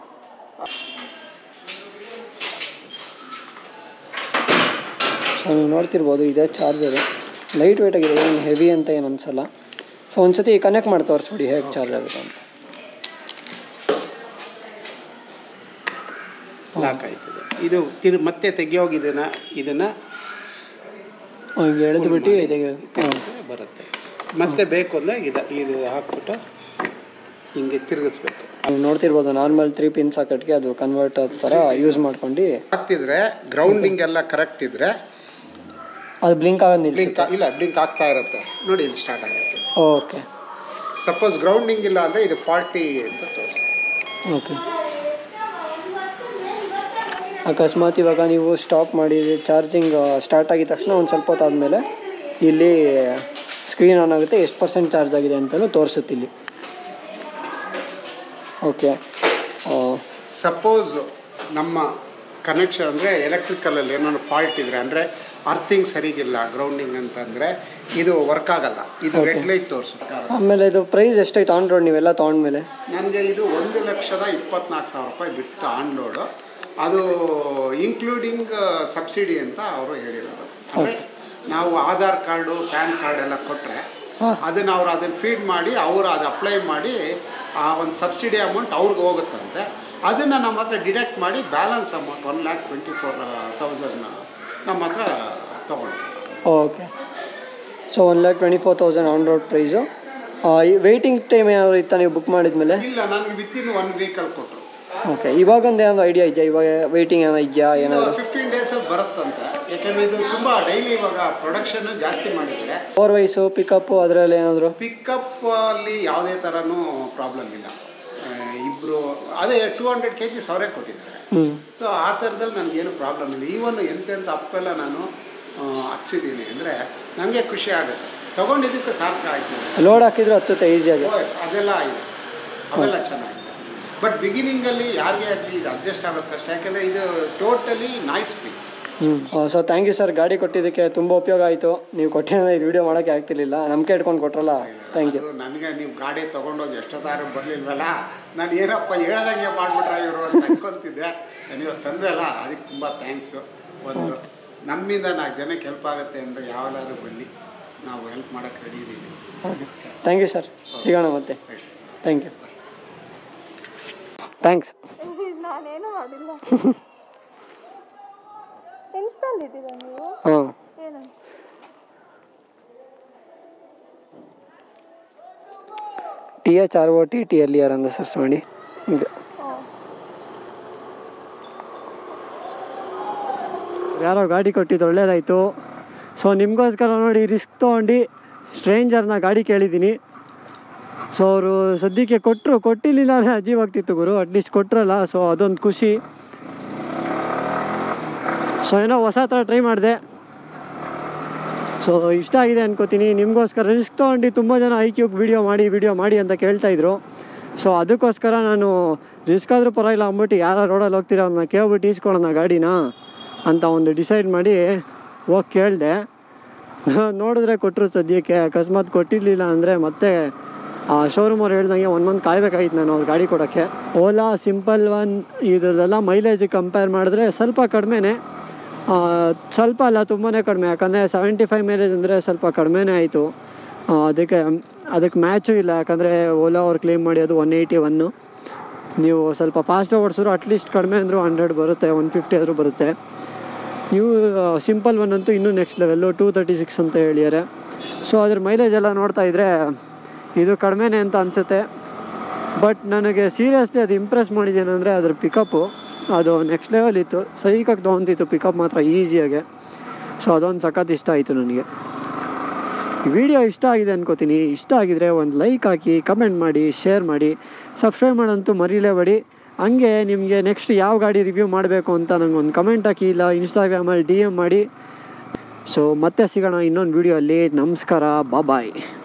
ಸೊ ನೀವು ನೋಡ್ತಿರ್ಬೋದು ಇದೇ ಚಾರ್ಜರು ಲೈಟ್ ವೆಯ್ಟ್ ಆಗಿದೆ ಏನು ಹೆವಿ ಅಂತ ಏನು ಅನಿಸಲ್ಲ ಸೊ ಒಂದ್ಸತಿ ಕನೆಕ್ಟ್ ಮಾಡಿ ತೋರಿಸ್ಬಿಡಿ ಹೇಗೆ ಚಾರ್ಜ್ ಆಗುತ್ತೆ ಅಂತ ಲಾಕ್ ಆಯ್ತದೆ ಇದು ತಿರು ಮತ್ತೆ ತೆಗಿಯೋಗಿ ಇದನ್ನು ಇದನ್ನು ಹಿಂಗೆ ಎಳೆದ್ಬಿಟ್ಟು ಇದಕ್ಕೆ ಹಾಂ ಬರುತ್ತೆ ಮತ್ತೆ ಬೇಕು ಅಂದರೆ ಇದು ಇದು ಹಾಕ್ಬಿಟ್ಟು ಹಿಂಗೆ ತಿರುಗಿಸ್ಬೇಕು ನೀವು ನೋಡ್ತಿರ್ಬೋದು ನಾರ್ಮಲ್ ತ್ರೀ ಪಿನ್ ಸಾಕೆಟ್ಗೆ ಅದು ಕನ್ವರ್ಟರ್ ಥರ ಯೂಸ್ ಮಾಡ್ಕೊಂಡು ಆಗ್ತಿದ್ರೆ ಗ್ರೌಂಡಿಂಗ್ ಎಲ್ಲ ಕರೆಕ್ಟ್ ಇದ್ರೆ ಅದು ಬ್ಲಿಂಕ್ ಆಗೋದು ನಿಲ್ಲಿಸಿ ಬ್ಲಿಂಕ್ ಇಲ್ಲ ಬ್ಲಿಂಕ್ ಆಗ್ತಾ ಇರುತ್ತೆ ನೋಡಿ ಇಲ್ಲಿ ಸ್ಟಾರ್ಟ್ ಆಗುತ್ತೆ ಓಕೆ ಸಪೋಸ್ ಗ್ರೌಂಡಿಂಗ್ ಇಲ್ಲ ಅಂದರೆ ಇದು ಫಾಲ್ಟಿ ಅಂತ ತೋರಿಸುತ್ತೆ ಓಕೆ ಅಕಸ್ಮಾತ್ ಇವಾಗ ನೀವು ಸ್ಟಾಪ್ ಮಾಡಿ ಚಾರ್ಜಿಂಗ್ ಸ್ಟಾರ್ಟ್ ಆಗಿದ ತಕ್ಷಣ ಒಂದು ಸ್ವಲ್ಪ ಹೊತ್ತು ಆದಮೇಲೆ ಇಲ್ಲಿ ಸ್ಕ್ರೀನ್ ಆನ್ ಆಗುತ್ತೆ ಎಷ್ಟು ಪರ್ಸೆಂಟ್ ಚಾರ್ಜ್ ಆಗಿದೆ ಅಂತಲೂ ತೋರಿಸುತ್ತೆ ಇಲ್ಲಿ ಓಕೆ ಸಪೋಸ್ ನಮ್ಮ ಕನೆಕ್ಷನ್ ಅಂದರೆ ಎಲೆಕ್ಟ್ರಿಕಲಲ್ಲಿ ಏನಾದ್ರು ಫಾಲ್ಟ್ ಇದ್ರೆ ಅಂದರೆ ಅರ್ಥಿಂಗ್ ಸರಿಗಿಲ್ಲ ಗ್ರೌಂಡಿಂಗ್ ಅಂತಂದರೆ ಇದು ವರ್ಕ್ ಆಗಲ್ಲ ಇದು ರೆಡ್ ಲೈಟ್ ತೋರಿಸುತ್ತೆ ಆಮೇಲೆ ಇದು ಪ್ರೈಸ್ ಎಷ್ಟಾಯ್ತು ಆನ್ ರೋಡ್ ನೀವೆಲ್ಲ ತೊಗೊಂಡ್ಮೇಲೆ ನನಗೆ ಇದು ಒಂದು ಲಕ್ಷದ ಇಪ್ಪತ್ನಾಲ್ಕು ಸಾವಿರ ರೂಪಾಯಿ ಬಿಟ್ಟು ಆನ್ ಲೋಡು ಅದು ಇನ್ಕ್ಲೂಡಿಂಗ್ ಸಬ್ಸಿಡಿ ಅಂತ ಅವರು ಹೇಳಿರೋದು ಅಂದರೆ ನಾವು ಆಧಾರ್ ಕಾರ್ಡು ಪ್ಯಾನ್ ಕಾರ್ಡ್ ಎಲ್ಲ ಕೊಟ್ಟರೆ ಅದನ್ನು ಅವ್ರು ಅದನ್ನು ಫೀಡ್ ಮಾಡಿ ಅವರು ಅದು ಅಪ್ಲೈ ಮಾಡಿ ಆ ಒಂದು ಸಬ್ಸಿಡಿ ಅಮೌಂಟ್ ಅವ್ರಿಗೆ ಹೋಗುತ್ತಂತೆ ಅದನ್ನು ನಮ್ಮ ಹತ್ರ ಡಿಡಕ್ಟ್ ಮಾಡಿ balance amount one lakh twenty four ತೌಸಂಡ್ನ ನಮ್ಮ ಹತ್ರ ತೊಗೊಂಡಿದ್ದೀವಿ okay so one lakh twenty four thousand on road price ಈ ವೆಯ್ಟಿಂಗ್ ಟೈಮ್ ಏನಾದರೂ ಇತ್ತಾ ನೀವು ಬುಕ್ ಮಾಡಿದ್ಮೇಲೆ ಇಲ್ಲ ನನಗೆ ವಿತಿನ್ ಒನ್ ವೀಕಲ್ಲಿ ಕೊಟ್ಟರು ಓಕೆ ಇವಾಗೊಂದು ಏನಾದ್ರು ಐಡಿಯಾ ಇದೆಯಾ ಇವಾಗ ವೆಯ್ಟಿಂಗ್ ಏನೋ ಇದೆಯಾ ಏನಾದರೂ ಫಿಫ್ಟೀನ್ ಡೇಸಲ್ಲಿ ಬರುತ್ತಂತೆ ಯಾಕೆಂದರೆ ಇದು ತುಂಬ ಡೈಲಿ ಇವಾಗ ಪ್ರೊಡಕ್ಷನ್ ಜಾಸ್ತಿ ಮಾಡಿದ್ದಾರೆ ಫೋರ್ ವೈಸು ಪಿಕಪ್ಪು ಅದರಲ್ಲಿ ಏನಾದರೂ ಪಿಕಪ್ ಅಲ್ಲಿ ಯಾವುದೇ ಥರನೂ ಪ್ರಾಬ್ಲಮ್ ಇಲ್ಲ ಇಬ್ಬರು ಅದೇ ಟೂ ಹಂಡ್ರೆಡ್ ಕೆ ಜಿ ಅವರೇ ಕೊಟ್ಟಿದ್ದಾರೆ ಹ್ಞೂ ಸೊ ಆ ಥರದಲ್ಲಿ ನನಗೇನು ಪ್ರಾಬ್ಲಮ್ ಇಲ್ಲ ಈವನ್ ಎಂತೆಂಥ ಅಪ್ಪೆಲ್ಲ ನಾನು ಆ, ಹಚ್ಸಿದ್ದೀನಿ ಅಂದರೆ ನನಗೆ ಖುಷಿ ಆಗುತ್ತೆ ತೊಗೊಂಡಿದ್ದಕ್ಕೆ ಸಾರ್ಥಕ ಆಯ್ತು ಲೋಡ್ ಹಾಕಿದ್ರು ಹತ್ತುತ್ತೆ ಈಸಿಯಾಗಿ ಓ, ಅದೆಲ್ಲ ಇದೆ ಅವೆಲ್ಲ ಚೆನ್ನಾಗಿದೆ ಬಟ್ ಬಿಗಿನಿಂಗಲ್ಲಿ ಯಾರಿಗೇ ಆಗಲಿ ಇದು ಅಡ್ಜಸ್ಟ್ ಆಗೋದು ಕಷ್ಟ ಯಾಕೆಂದರೆ ಇದು ಟೋಟಲಿ ನಾಯ್ಸ್ ಫ್ರೀ ಹ್ಞೂ ಸೊ ಥ್ಯಾಂಕ್ ಯು ಸರ್ ಗಾಡಿ ಕೊಟ್ಟಿದ್ದಕ್ಕೆ ತುಂಬ ಉಪಯೋಗ ಆಯಿತು ನೀವು ಕೊಟ್ಟೆ ಇದು ವಿಡಿಯೋ ಮಾಡೋಕ್ಕೆ ಆಗ್ತಿರ್ಲಿಲ್ಲ ನಂಬಿಕೆ ಇಟ್ಕೊಂಡು ಕೊಟ್ರಲ್ಲ ಥ್ಯಾಂಕ್ ಯು ಅದು ನನಗೆ ನೀವು ಗಾಡಿ ತೊಗೊಂಡೋಗಿ ಎಷ್ಟೊತ್ತಾರು ಬರಲಿಲ್ವಲ್ಲ ನಾನು ಏನಪ್ಪ ಹೇಳ್ದಂಗೆ ಮಾಡಿಬಿಟ್ರ ಇವರು ಅಂತ ಅನ್ಕೊಂತಿದ್ದೆ ನೀವು ತಂದ್ರಲ್ಲ ಅದಕ್ಕೆ ತುಂಬ ಥ್ಯಾಂಕ್ಸು ಒಂದು ನಮ್ಮಿಂದ ನಾಲ್ಕು ಜನಕ್ಕೆ ಹೆಲ್ಪ್ ಆಗುತ್ತೆ ಅಂದರೆ ಯಾವಾಗಾದ್ರೂ ಬನ್ನಿ ನಾವು ಹೆಲ್ಪ್ ಮಾಡೋಕ್ಕೆ ರೆಡಿ ಇದ್ದೀವಿ ಥ್ಯಾಂಕ್ ಯು ಸರ್ ಸಿಗೋಣ ಮತ್ತೆ ಥ್ಯಾಂಕ್ ಯು ಥ್ಯಾಂಕ್ಸ್ ನಾನೇನು ಮಾಡಿಲ್ಲ ಇನ್ಸ್ಟಾಲ್ ಇದ್ದೀರಾ ನೀವು ಹಾಂ ಏನಂತ T H R O T T L R ಅಂತ ಸರ್ಚ್ ಮಾಡಿ ಇದು ಯಾರೋ ಗಾಡಿ ಕೊಟ್ಟಿದ್ದು ಒಳ್ಳೇದಾಯಿತು ಸೊ ನಿಮಗೋಸ್ಕರ ನೋಡಿ ರಿಸ್ಕ್ ತೊಗೊಂಡು ಸ್ಟ್ರೇಂಜರ್ನ ಗಾಡಿ ಕೇಳಿದ್ದೀನಿ ಸೊ ಅವರು ಸದ್ಯಕ್ಕೆ ಕೊಟ್ಟರು ಕೊಟ್ಟಿರಲಿಲ್ಲ ಅಂದರೆ ಅಜೀವ್ ಆಗ್ತಿತ್ತು ಗುರು ಅಟ್ಲೀಸ್ಟ್ ಕೊಟ್ರಲ್ಲ ಸೊ ಅದೊಂದು ಖುಷಿ ಸೊ ಏನೋ ಹೊಸ ಥರ ಟ್ರೈ ಮಾಡಿದೆ ಸೊ ಇಷ್ಟ ಆಗಿದೆ ಅನ್ಕೋತೀನಿ ನಿಮಗೋಸ್ಕರ ರಿಸ್ಕ್ ತೊಗೊಂಡು ತುಂಬ ಜನ ಐ ಕ್ಯೂಬ್ ವಿಡಿಯೋ ಮಾಡಿ ವಿಡಿಯೋ ಮಾಡಿ ಅಂತ ಕೇಳ್ತಾಯಿದ್ರು ಸೊ ಅದಕ್ಕೋಸ್ಕರ ನಾನು ರಿಸ್ಕ್ ಆದರೂ ಪರವಾಗಿಲ್ಲ ಅಂದ್ಬಿಟ್ಟು ಯಾರು ರೋಡಲ್ಲಿ ಹೋಗ್ತೀರಾ ಅವ್ರನ್ನ ಕೇಳ್ಬಿಟ್ಟು ಈಸ್ಕೊಳ್ಳೋಣ ಗಾಡಿನ ಅಂತ ಒಂದು ಡಿಸೈಡ್ ಮಾಡಿ ಹೋಗಿ ಕೇಳಿದೆ ನೋಡಿದ್ರೆ ಕೊಟ್ಟರು ಸದ್ಯಕ್ಕೆ ಅಕಸ್ಮಾತ್ ಕೊಟ್ಟಿರಲಿಲ್ಲ ಅಂದರೆ ಮತ್ತೆ ಶೋರೂಮ್ ಅವ್ರು ಹೇಳ್ದಂಗೆ ಒಂದು ಮಂತ್ ಕಾಯ್ಬೇಕಾಗಿತ್ತು ನಾನು ಅವ್ರ ಗಾಡಿ ಕೊಡೋಕ್ಕೆ ಓಲಾ ಸಿಂಪಲ್ ಒನ್ ಇದರದೆಲ್ಲ ಮೈಲೇಜ್ ಕಂಪೇರ್ ಮಾಡಿದ್ರೆ ಸ್ವಲ್ಪ ಕಡಿಮೆನೇ ಆ, ಸ್ವಲ್ಪ ಅಲ್ಲ ತುಂಬಾ ಕಡಿಮೆ ಯಾಕಂದರೆ ಸೆವೆಂಟಿ ಫೈವ್ ಮೈಲೇಜ್ ಅಂದರೆ ಸ್ವಲ್ಪ ಕಡಿಮೆನೇ ಆಯಿತು ಅದಕ್ಕೆ ಅದಕ್ಕೆ ಮ್ಯಾಚು ಇಲ್ಲ ಯಾಕಂದರೆ ಓಲಾ ಅವ್ರು ಕ್ಲೇಮ್ ಮಾಡಿ ಅದು ಒನ್ ಏಯ್ಟಿ ಒನ್ನು ನೀವು ಸ್ವಲ್ಪ ಫಾಸ್ಟ್ ಓಡಿಸಿದ್ರು ಅಟ್ಲೀಸ್ಟ್ ಕಡಿಮೆ ಅಂದರೂ ಹಂಡ್ರೆಡ್ ಬರುತ್ತೆ ಒನ್ ಫಿಫ್ಟಿ ಆದರೂ ಬರುತ್ತೆ ಇವು ಸಿಂಪಲ್ ಒನ್ ಅಂತೂ ಇನ್ನೂ next level two thirty six ಅಂತ ಹೇಳಿದ್ದಾರೆ ಸೊ ಅದ್ರ ಮೈಲೇಜ್ ಎಲ್ಲ ನೋಡ್ತಾ ಇದ್ದರೆ ಇದು ಕಡಿಮೆನೇ ಅಂತ ಅನಿಸುತ್ತೆ ಬಟ್ ನನಗೆ ಸೀರಿಯಸ್ಲಿ ಅದು ಇಂಪ್ರೆಸ್ ಮಾಡಿದ್ದೇನೆಂದರೆ ಅದ್ರ ಪಿಕಪ್ಪು ಅದು ನೆಕ್ಸ್ಟ್ ಲೆವೆಲ್ ಇತ್ತು ಸೈಕಾಗಿ ತೊಗೊಂತಿತ್ತು ಪಿಕಪ್ ಮಾತ್ರ ಈಸಿಯಾಗೆ ಸೊ ಅದೊಂದು ಸಖತ್ ಇಷ್ಟ ಆಯಿತು ನನಗೆ ಈ ವಿಡಿಯೋ ಇಷ್ಟ ಆಗಿದೆ ಅನ್ಕೋತೀನಿ ಇಷ್ಟ ಆಗಿದರೆ ಒಂದು ಲೈಕ್ ಹಾಕಿ ಕಮೆಂಟ್ ಮಾಡಿ ಶೇರ್ ಮಾಡಿ ಸಬ್ಸ್ಕ್ರೈಬ್ ಮಾಡೋಂತೂ ಮರೀಲೇಬೇಡಿ ಹಂಗೆ ನಿಮಗೆ ನೆಕ್ಸ್ಟ್ ಯಾವ ಗಾಡಿ ರಿವ್ಯೂ ಮಾಡಬೇಕು ಅಂತ ನಂಗೆ ಒಂದು ಕಮೆಂಟ್ ಹಾಕಿ ಇಲ್ಲ ಇನ್ಸ್ಟಾಗ್ರಾಮಲ್ಲಿ ಡಿ ಎಮ್ ಮಾಡಿ ಸೊ ಮತ್ತೆ ಸಿಗೋಣ ಇನ್ನೊಂದು ವಿಡಿಯೋ ಅಲ್ಲಿ ನಮಸ್ಕಾರ ಬಾಯ್